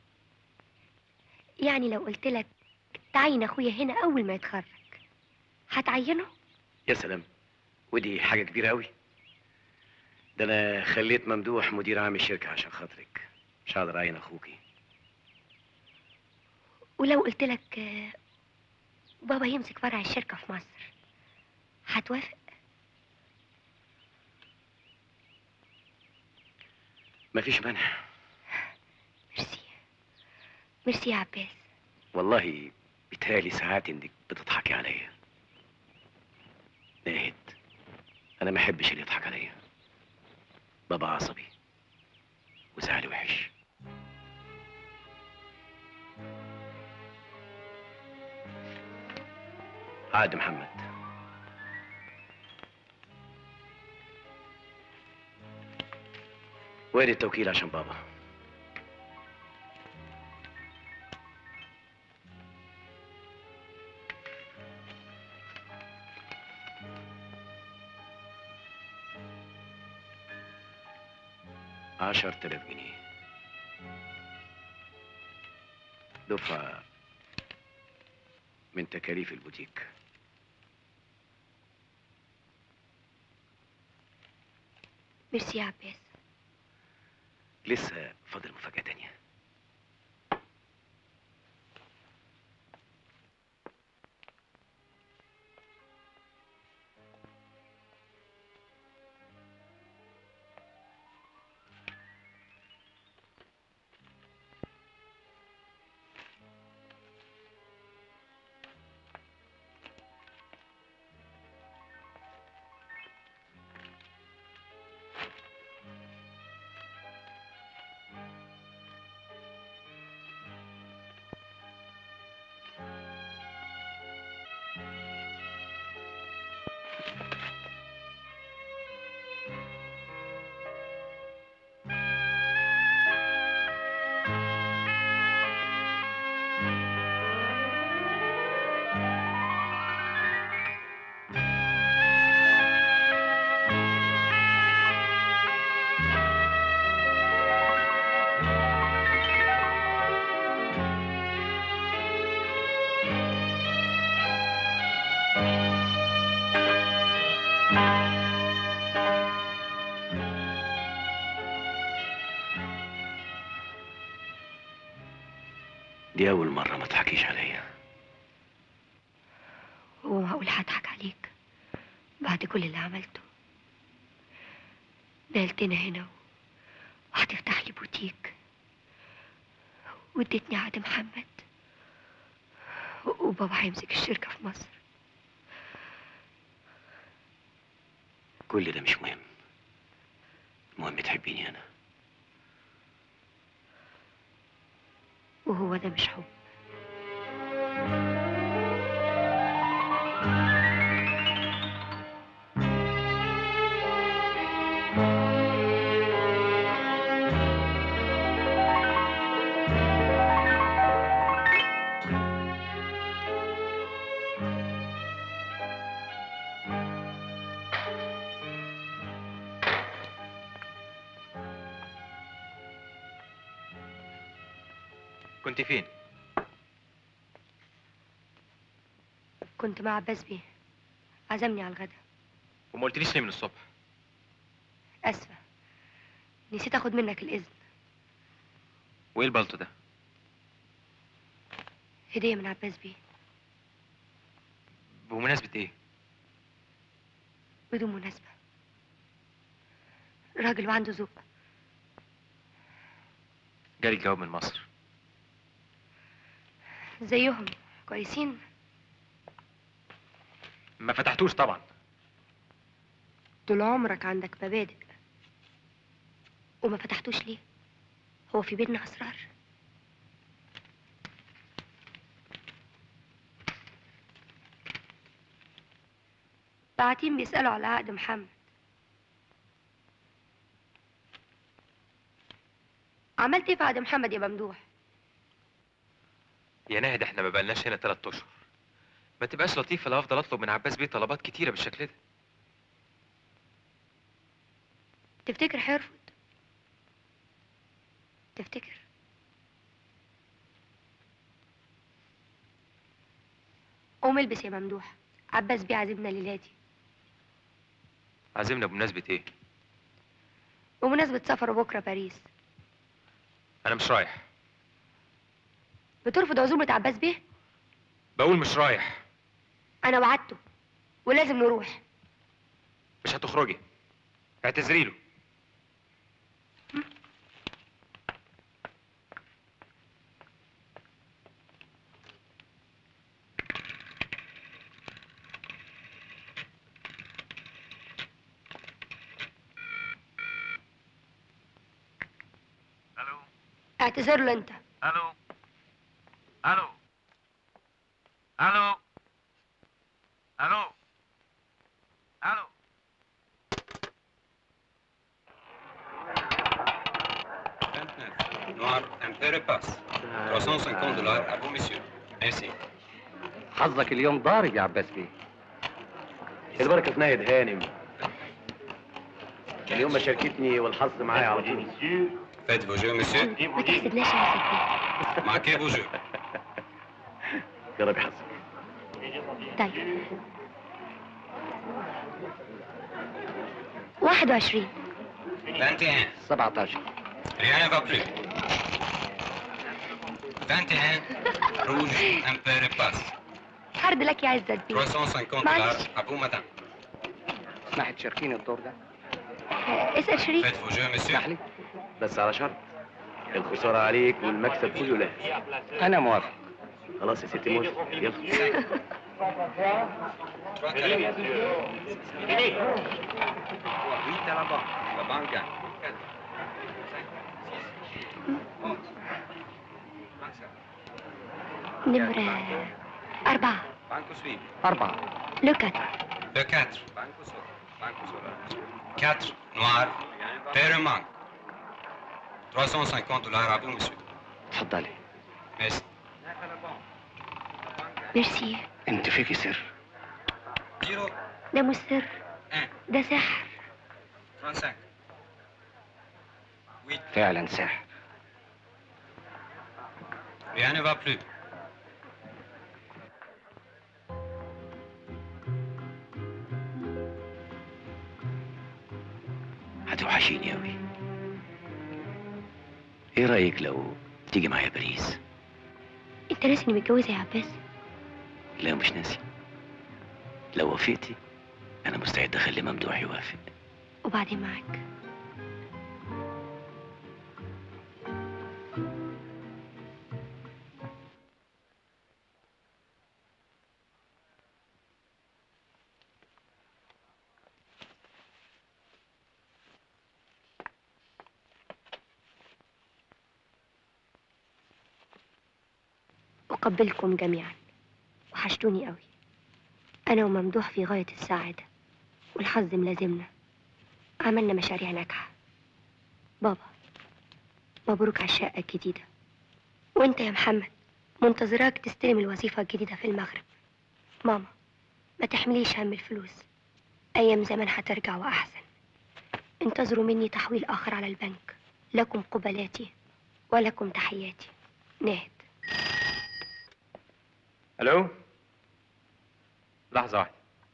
يعني لو قلت لك تعين اخويا هنا اول ما يتخرج هتعينه يا سلام ودي حاجه كبيره قوي ده انا خليت ممدوح مدير عام الشركه عشان خاطرك مش هقدر اعين اخوكي ولو قلت لك آه، بابا يمسك فرع الشركه في مصر هتوافق مفيش مانع ميرسي يا عباس والله بيتهيألي ساعات انك بتضحكي عليا ناهد انا ما احبش اللي يضحك عليا بابا عصبي وزعلي وحش عاد محمد وين التوكيل عشان بابا عشر تلاف جنيه دفعة من تكاليف البوتيك ميرسي يا عباس لسه فاضل مفاجأة تانية دي أول مرة ما تضحكيش عليا ومعقول هضحك عليك بعد كل اللي عملته نقلتنا هنا وهتفتح لي بوتيك واديتني عقد محمد و- وبابا هيمسك الشركة في مصر كل ده مش مهم المهم تحبيني أنا وهو ده مش حب كنت فين؟ كنت مع عباس بيه عزمني على الغدا وما قلتليش ليه من الصبح؟ اسفة نسيت اخد منك الاذن وايه البلطو ده؟ هدية من عباس بيه بمناسبة ايه؟ بدون مناسبة راجل وعنده ذوق جالي جواب من مصر زيهم كويسين ما فتحتوش طبعا طول عمرك عندك مبادئ وما فتحتوش ليه هو في بيتنا اسرار بعتين بيسألوا على عقد محمد عملت ايه في عقد محمد يا ممدوح يا ناهد احنا ما بقالناش هنا تلات اشهر ما تبقاش لطيفه لو افضل اطلب من عباس بيه طلبات كتيره بالشكل ده تفتكر هيرفض تفتكر قوم البس يا ممدوح عباس بيه عازمنا ليلادي عازمنا بمناسبه ايه بمناسبة سفره بكرة باريس انا مش رايح بترفض عزومة عباس بيه بقول مش رايح أنا وعدته ولازم نروح مش هتخرجي اعتذري له اعتذر له أنت الو الو الو الو الو Noir, un peu repasse. 350 dollars à vous, monsieur. Merci. حظك اليوم ضارب يا عباس بيه البركة في نايد هانم اليوم ما شاركتني والحظ معايا على طول Faites vos jeux, monsieur. ما تحسدناش يا سيدي Marquez vos jeux. جرب حظك طيب واحد وعشرين 21. 17 Rien ne va plus. 21. Rouge, un peu repasse. حرد لك يا عزت بيه 350 معلش. dollars à vous, madame. اسمحي تشاركيني الدور ده آه، اسأل شريف Faites vos jeux, monsieur. اسمح لي بس على شرط الخسارة عليك والمكسب كله له أنا موافق خلاص يا ستي موافق يلا Oui, à la banque. La banque gagne. نمرة أربعة Banque suivre. أربعة لو كاتر Le 4. Banque au sol. Banque au sol. 4. Noir. Père manque. 350 dollars à vous, monsieur. اتفضلي Merci. ميرسي أنت فيكي سر Zero. ده مش سر ده سحر 35. فعلا سحر Rien ne va plus. هتوحشيني أوي إيه رأيك لو تيجي معايا باريس؟ انت ناسي اني متجوزة يا عباس لا مش ناسي لو وافقتي أنا مستعد أخلي ممدوح يوافق وبعدين معاك أقبلكم جميعا وحشتوني قوي أنا وممدوح في غاية السعادة والحظ ملازمنا عملنا مشاريع ناجحة بابا مبروك على الشقة الجديدة وانت يا محمد منتظراك تستلم الوظيفة الجديدة في المغرب ماما ما تحمليش هم الفلوس أيام زمان هترجع وأحسن انتظروا مني تحويل آخر على البنك لكم قبلاتي ولكم تحياتي ناهد الو لحظه واحده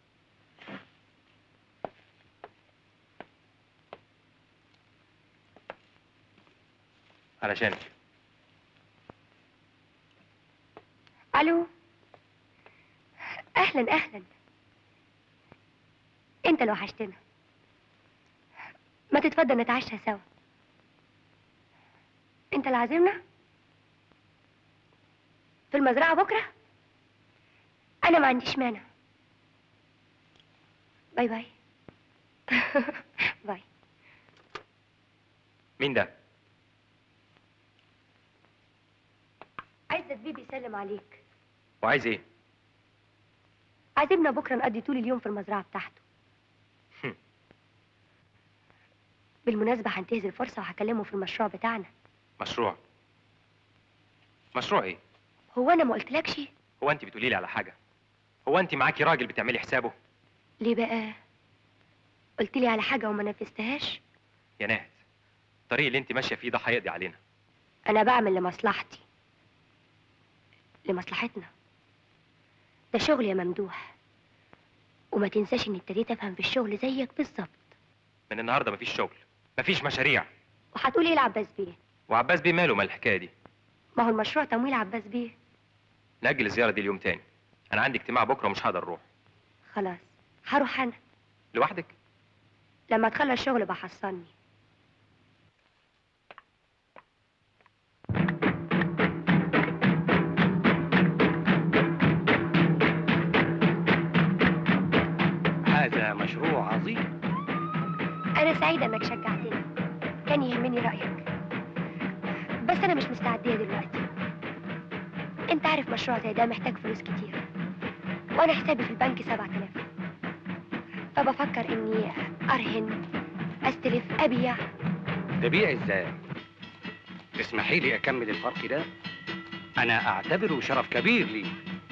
علشانك الو اهلا اهلا انت اللي وحشتنا ما تتفضل نتعشى سوا انت اللي عازمنا في المزرعه بكره انا ما عنديش مانع باي باي باي مين ده عزت بيه بيسلم عليك وعايز ايه عازمنا بكره نقضي طول اليوم في المزرعه بتاعته هم. بالمناسبه هنتهز الفرصه وهكلمه في المشروع بتاعنا مشروع مشروع ايه هو انا ما قلتلكش هو انت بتقولي لي على حاجه هو انت معاكي راجل بتعملي حسابه ليه بقى قلت لي على حاجه وما نفذتهاش يا ناهد الطريق اللي انت ماشيه فيه ده هيقضي علينا انا بعمل لمصلحتي لمصلحتنا ده شغل يا ممدوح وما تنساش اني ابتديت افهم في الشغل زيك بالظبط من النهارده مفيش شغل مفيش مشاريع وهتقول ايه لعباس بيه وعباس بيه ماله مال الحكايه دي ما هو المشروع تمويل عباس بيه نأجل الزياره دي اليوم تاني انا عندي اجتماع بكره ومش هقدر اروح خلاص هروح انا لوحدك لما تخلص شغل بحصلني هذا مشروع عظيم انا سعيده انك شجعتني كان يهمني رايك بس انا مش مستعديه دلوقتي انت عارف مشروع زي ده محتاج فلوس كتير وانا حسابي في البنك 7000 فبفكر اني ارهن استلف ابيع تبيع ازاي تسمحي لي اكمل الفرق ده انا اعتبره شرف كبير لي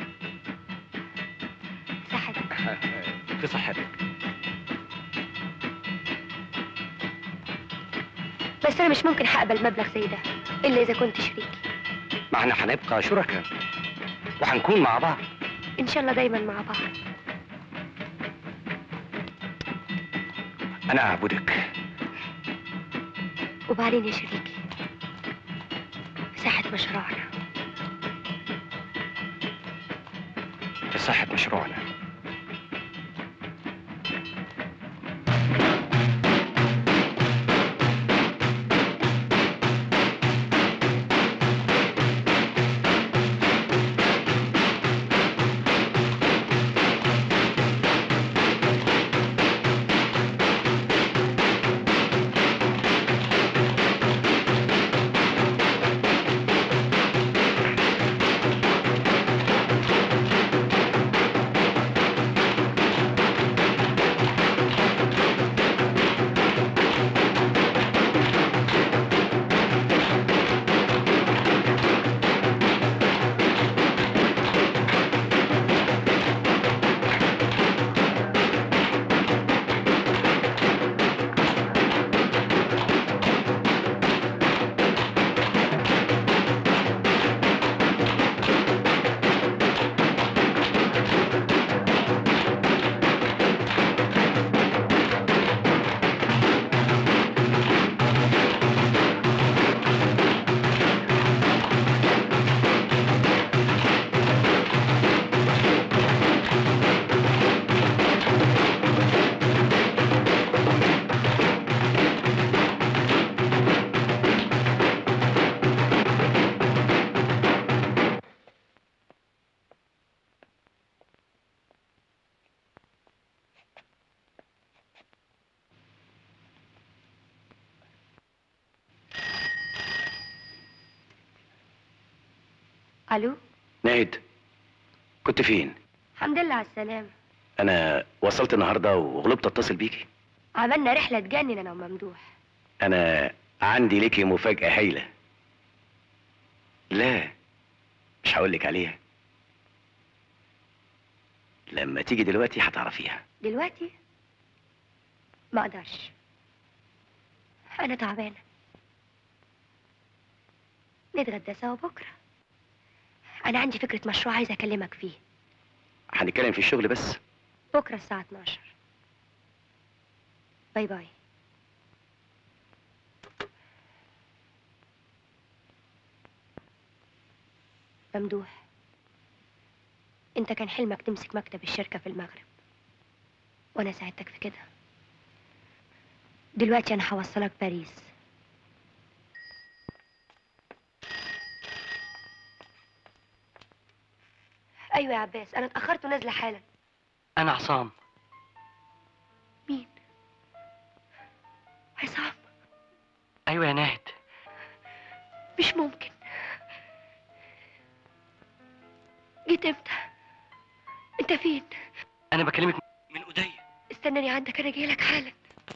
صحتك في صحتك بس انا مش ممكن هقبل مبلغ زي ده الا اذا كنت شريكي ما احنا هنبقى شركاء وهنكون مع بعض ان شاء الله دايما مع بعض انا اعبدك وبعدين يا شريكي في ساحه مشروعنا في صحة مشروعنا الو ناهد كنت فين الحمد لله على السلامه انا وصلت النهارده وغلبت اتصل بيكي عملنا رحله تجنن انا وممدوح انا عندي ليكي مفاجأة هايلة لا مش هقول لك عليها لما تيجي دلوقتي هتعرفيها دلوقتي ما اقدرش انا تعبانه نتغدى سوا بكره انا عندي فكره مشروع عايزه اكلمك فيه هنتكلم في الشغل بس بكره الساعه 12 باي باي ممدوح انت كان حلمك تمسك مكتب الشركه في المغرب وانا ساعدتك في كده دلوقتي انا هوصلك باريس ايوه يا عباس انا اتاخرت ونازله حالا أنا عصام مين عصام أيوة يا ناهد مش ممكن جيت امتى انت فين انا بكلمك من ايديا استناني عندك انا جايلك حالا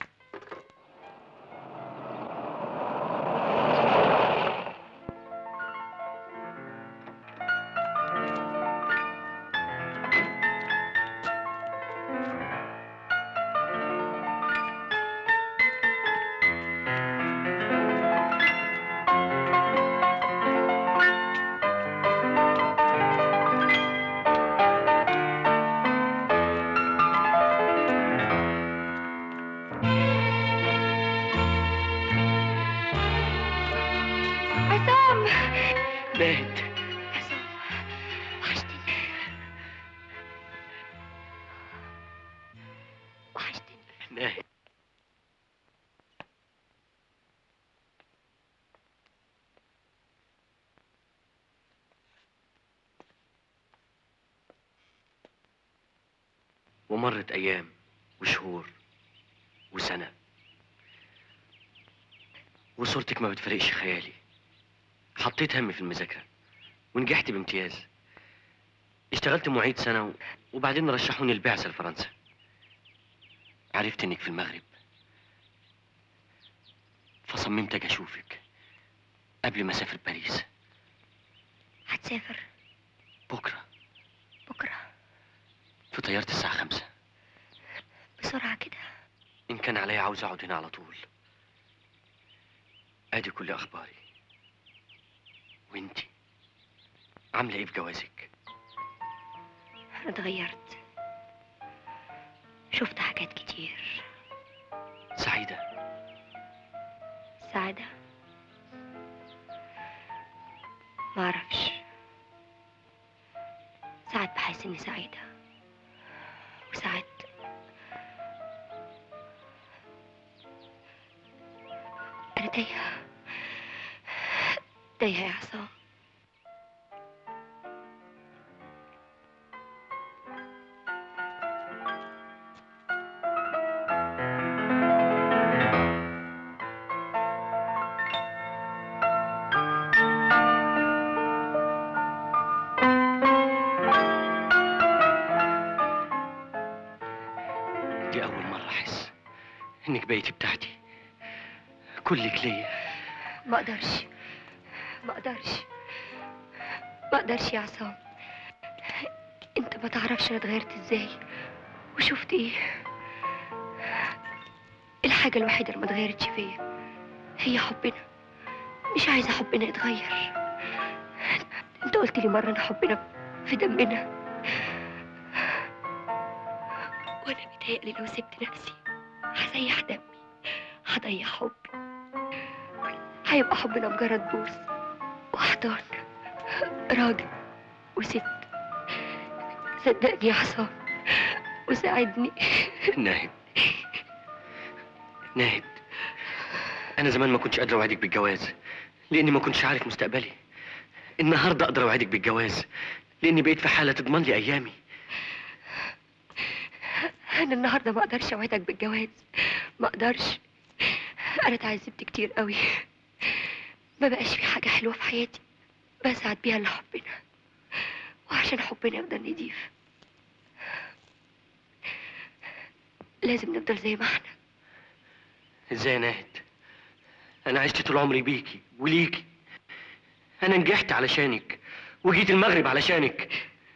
عصام ناهد وحشتني وحشتني ناهد ومرت ايام وشهور وسنه وصورتك ما بتفرقش خيالي حطيت همي في المذاكره ونجحت بامتياز اشتغلت معيد سنه و... وبعدين رشحوني البعثه لفرنسا عرفت انك في المغرب فصممت اجي اشوفك قبل ما اسافر باريس هتسافر بكره بكرة في طياره الساعه خمسة بسرعة كده ان كان عليا عاوز اقعد هنا على طول ادي كل اخباري وانتي عامله ايه في جوازك أنا اتغيرت شفت حاجات كتير سعيده سعادة معرفش ساعات بحس إني سعيدة وساعات أنا تايهة تايهة يا عصام دي اول مره احس انك بقيتي بتاعتي كلك ليا ما اقدرش ما اقدرش ما اقدرش يا عصام انت ما تعرفش انا اتغيرت ازاي وشفت ايه الحاجة الوحيدة اللي ما اتغيرتش فيا هي حبنا مش عايزة حبنا يتغير انت قلت لي مرة ان حبنا في دمنا وانا متهيألي لو سبت نفسي هسيح دمي هضيع حبي هيبقى حبنا مجرد بوس واحضان راجل وست صدقني يا عصام وساعدني ناهد ناهد انا زمان ما كنتش قادر اوعدك بالجواز لاني ما كنتش عارف مستقبلي النهارده اقدر اوعدك بالجواز لاني بقيت في حاله تضمن لي ايامي انا النهارده ما اقدرش اوعدك بالجواز ما اقدرش انا اتعذبت كتير قوي ما بقاش في حاجه حلوه في حياتي بسعد بيها الا حبنا وعشان حبنا يفضل نضيف لازم نفضل زي ما احنا ازاي يا ناهد انا عشت طول عمري بيكي وليكي انا نجحت علشانك وجيت المغرب علشانك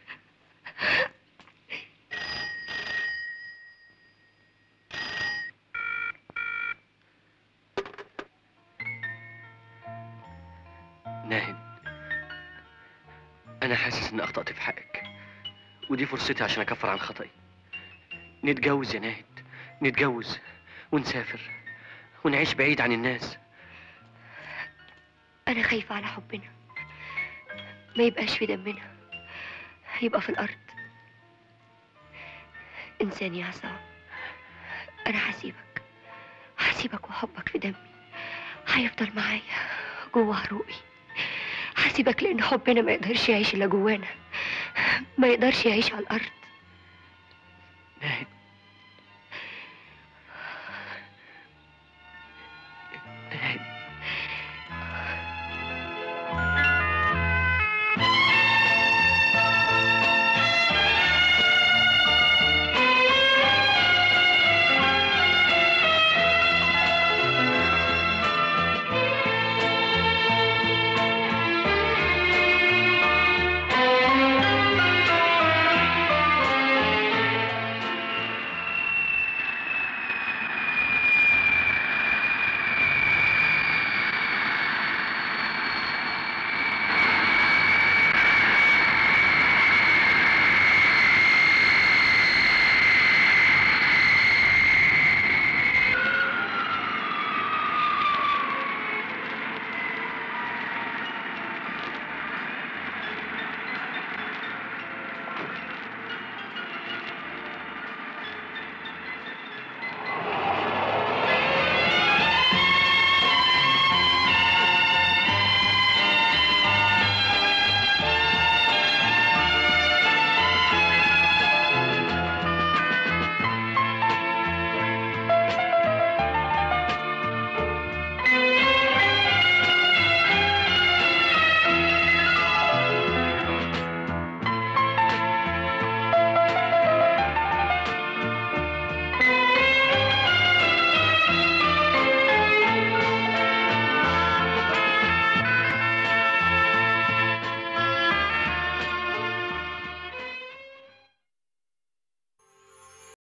ناهد انا حاسس اني اخطأت في حقك ودي فرصتي عشان اكفر عن خطأي نتجوز يا ناهد نتجوز ونسافر ونعيش بعيد عن الناس انا خايفه على حبنا ما يبقاش في دمنا يبقى في الارض انسان يا عصام انا هسيبك هسيبك وحبك في دمي هيفضل معايا جوه عروقي هسيبك لان حبنا ما يقدرش يعيش الا جوانا ما يقدرش يعيش على الارض ناهد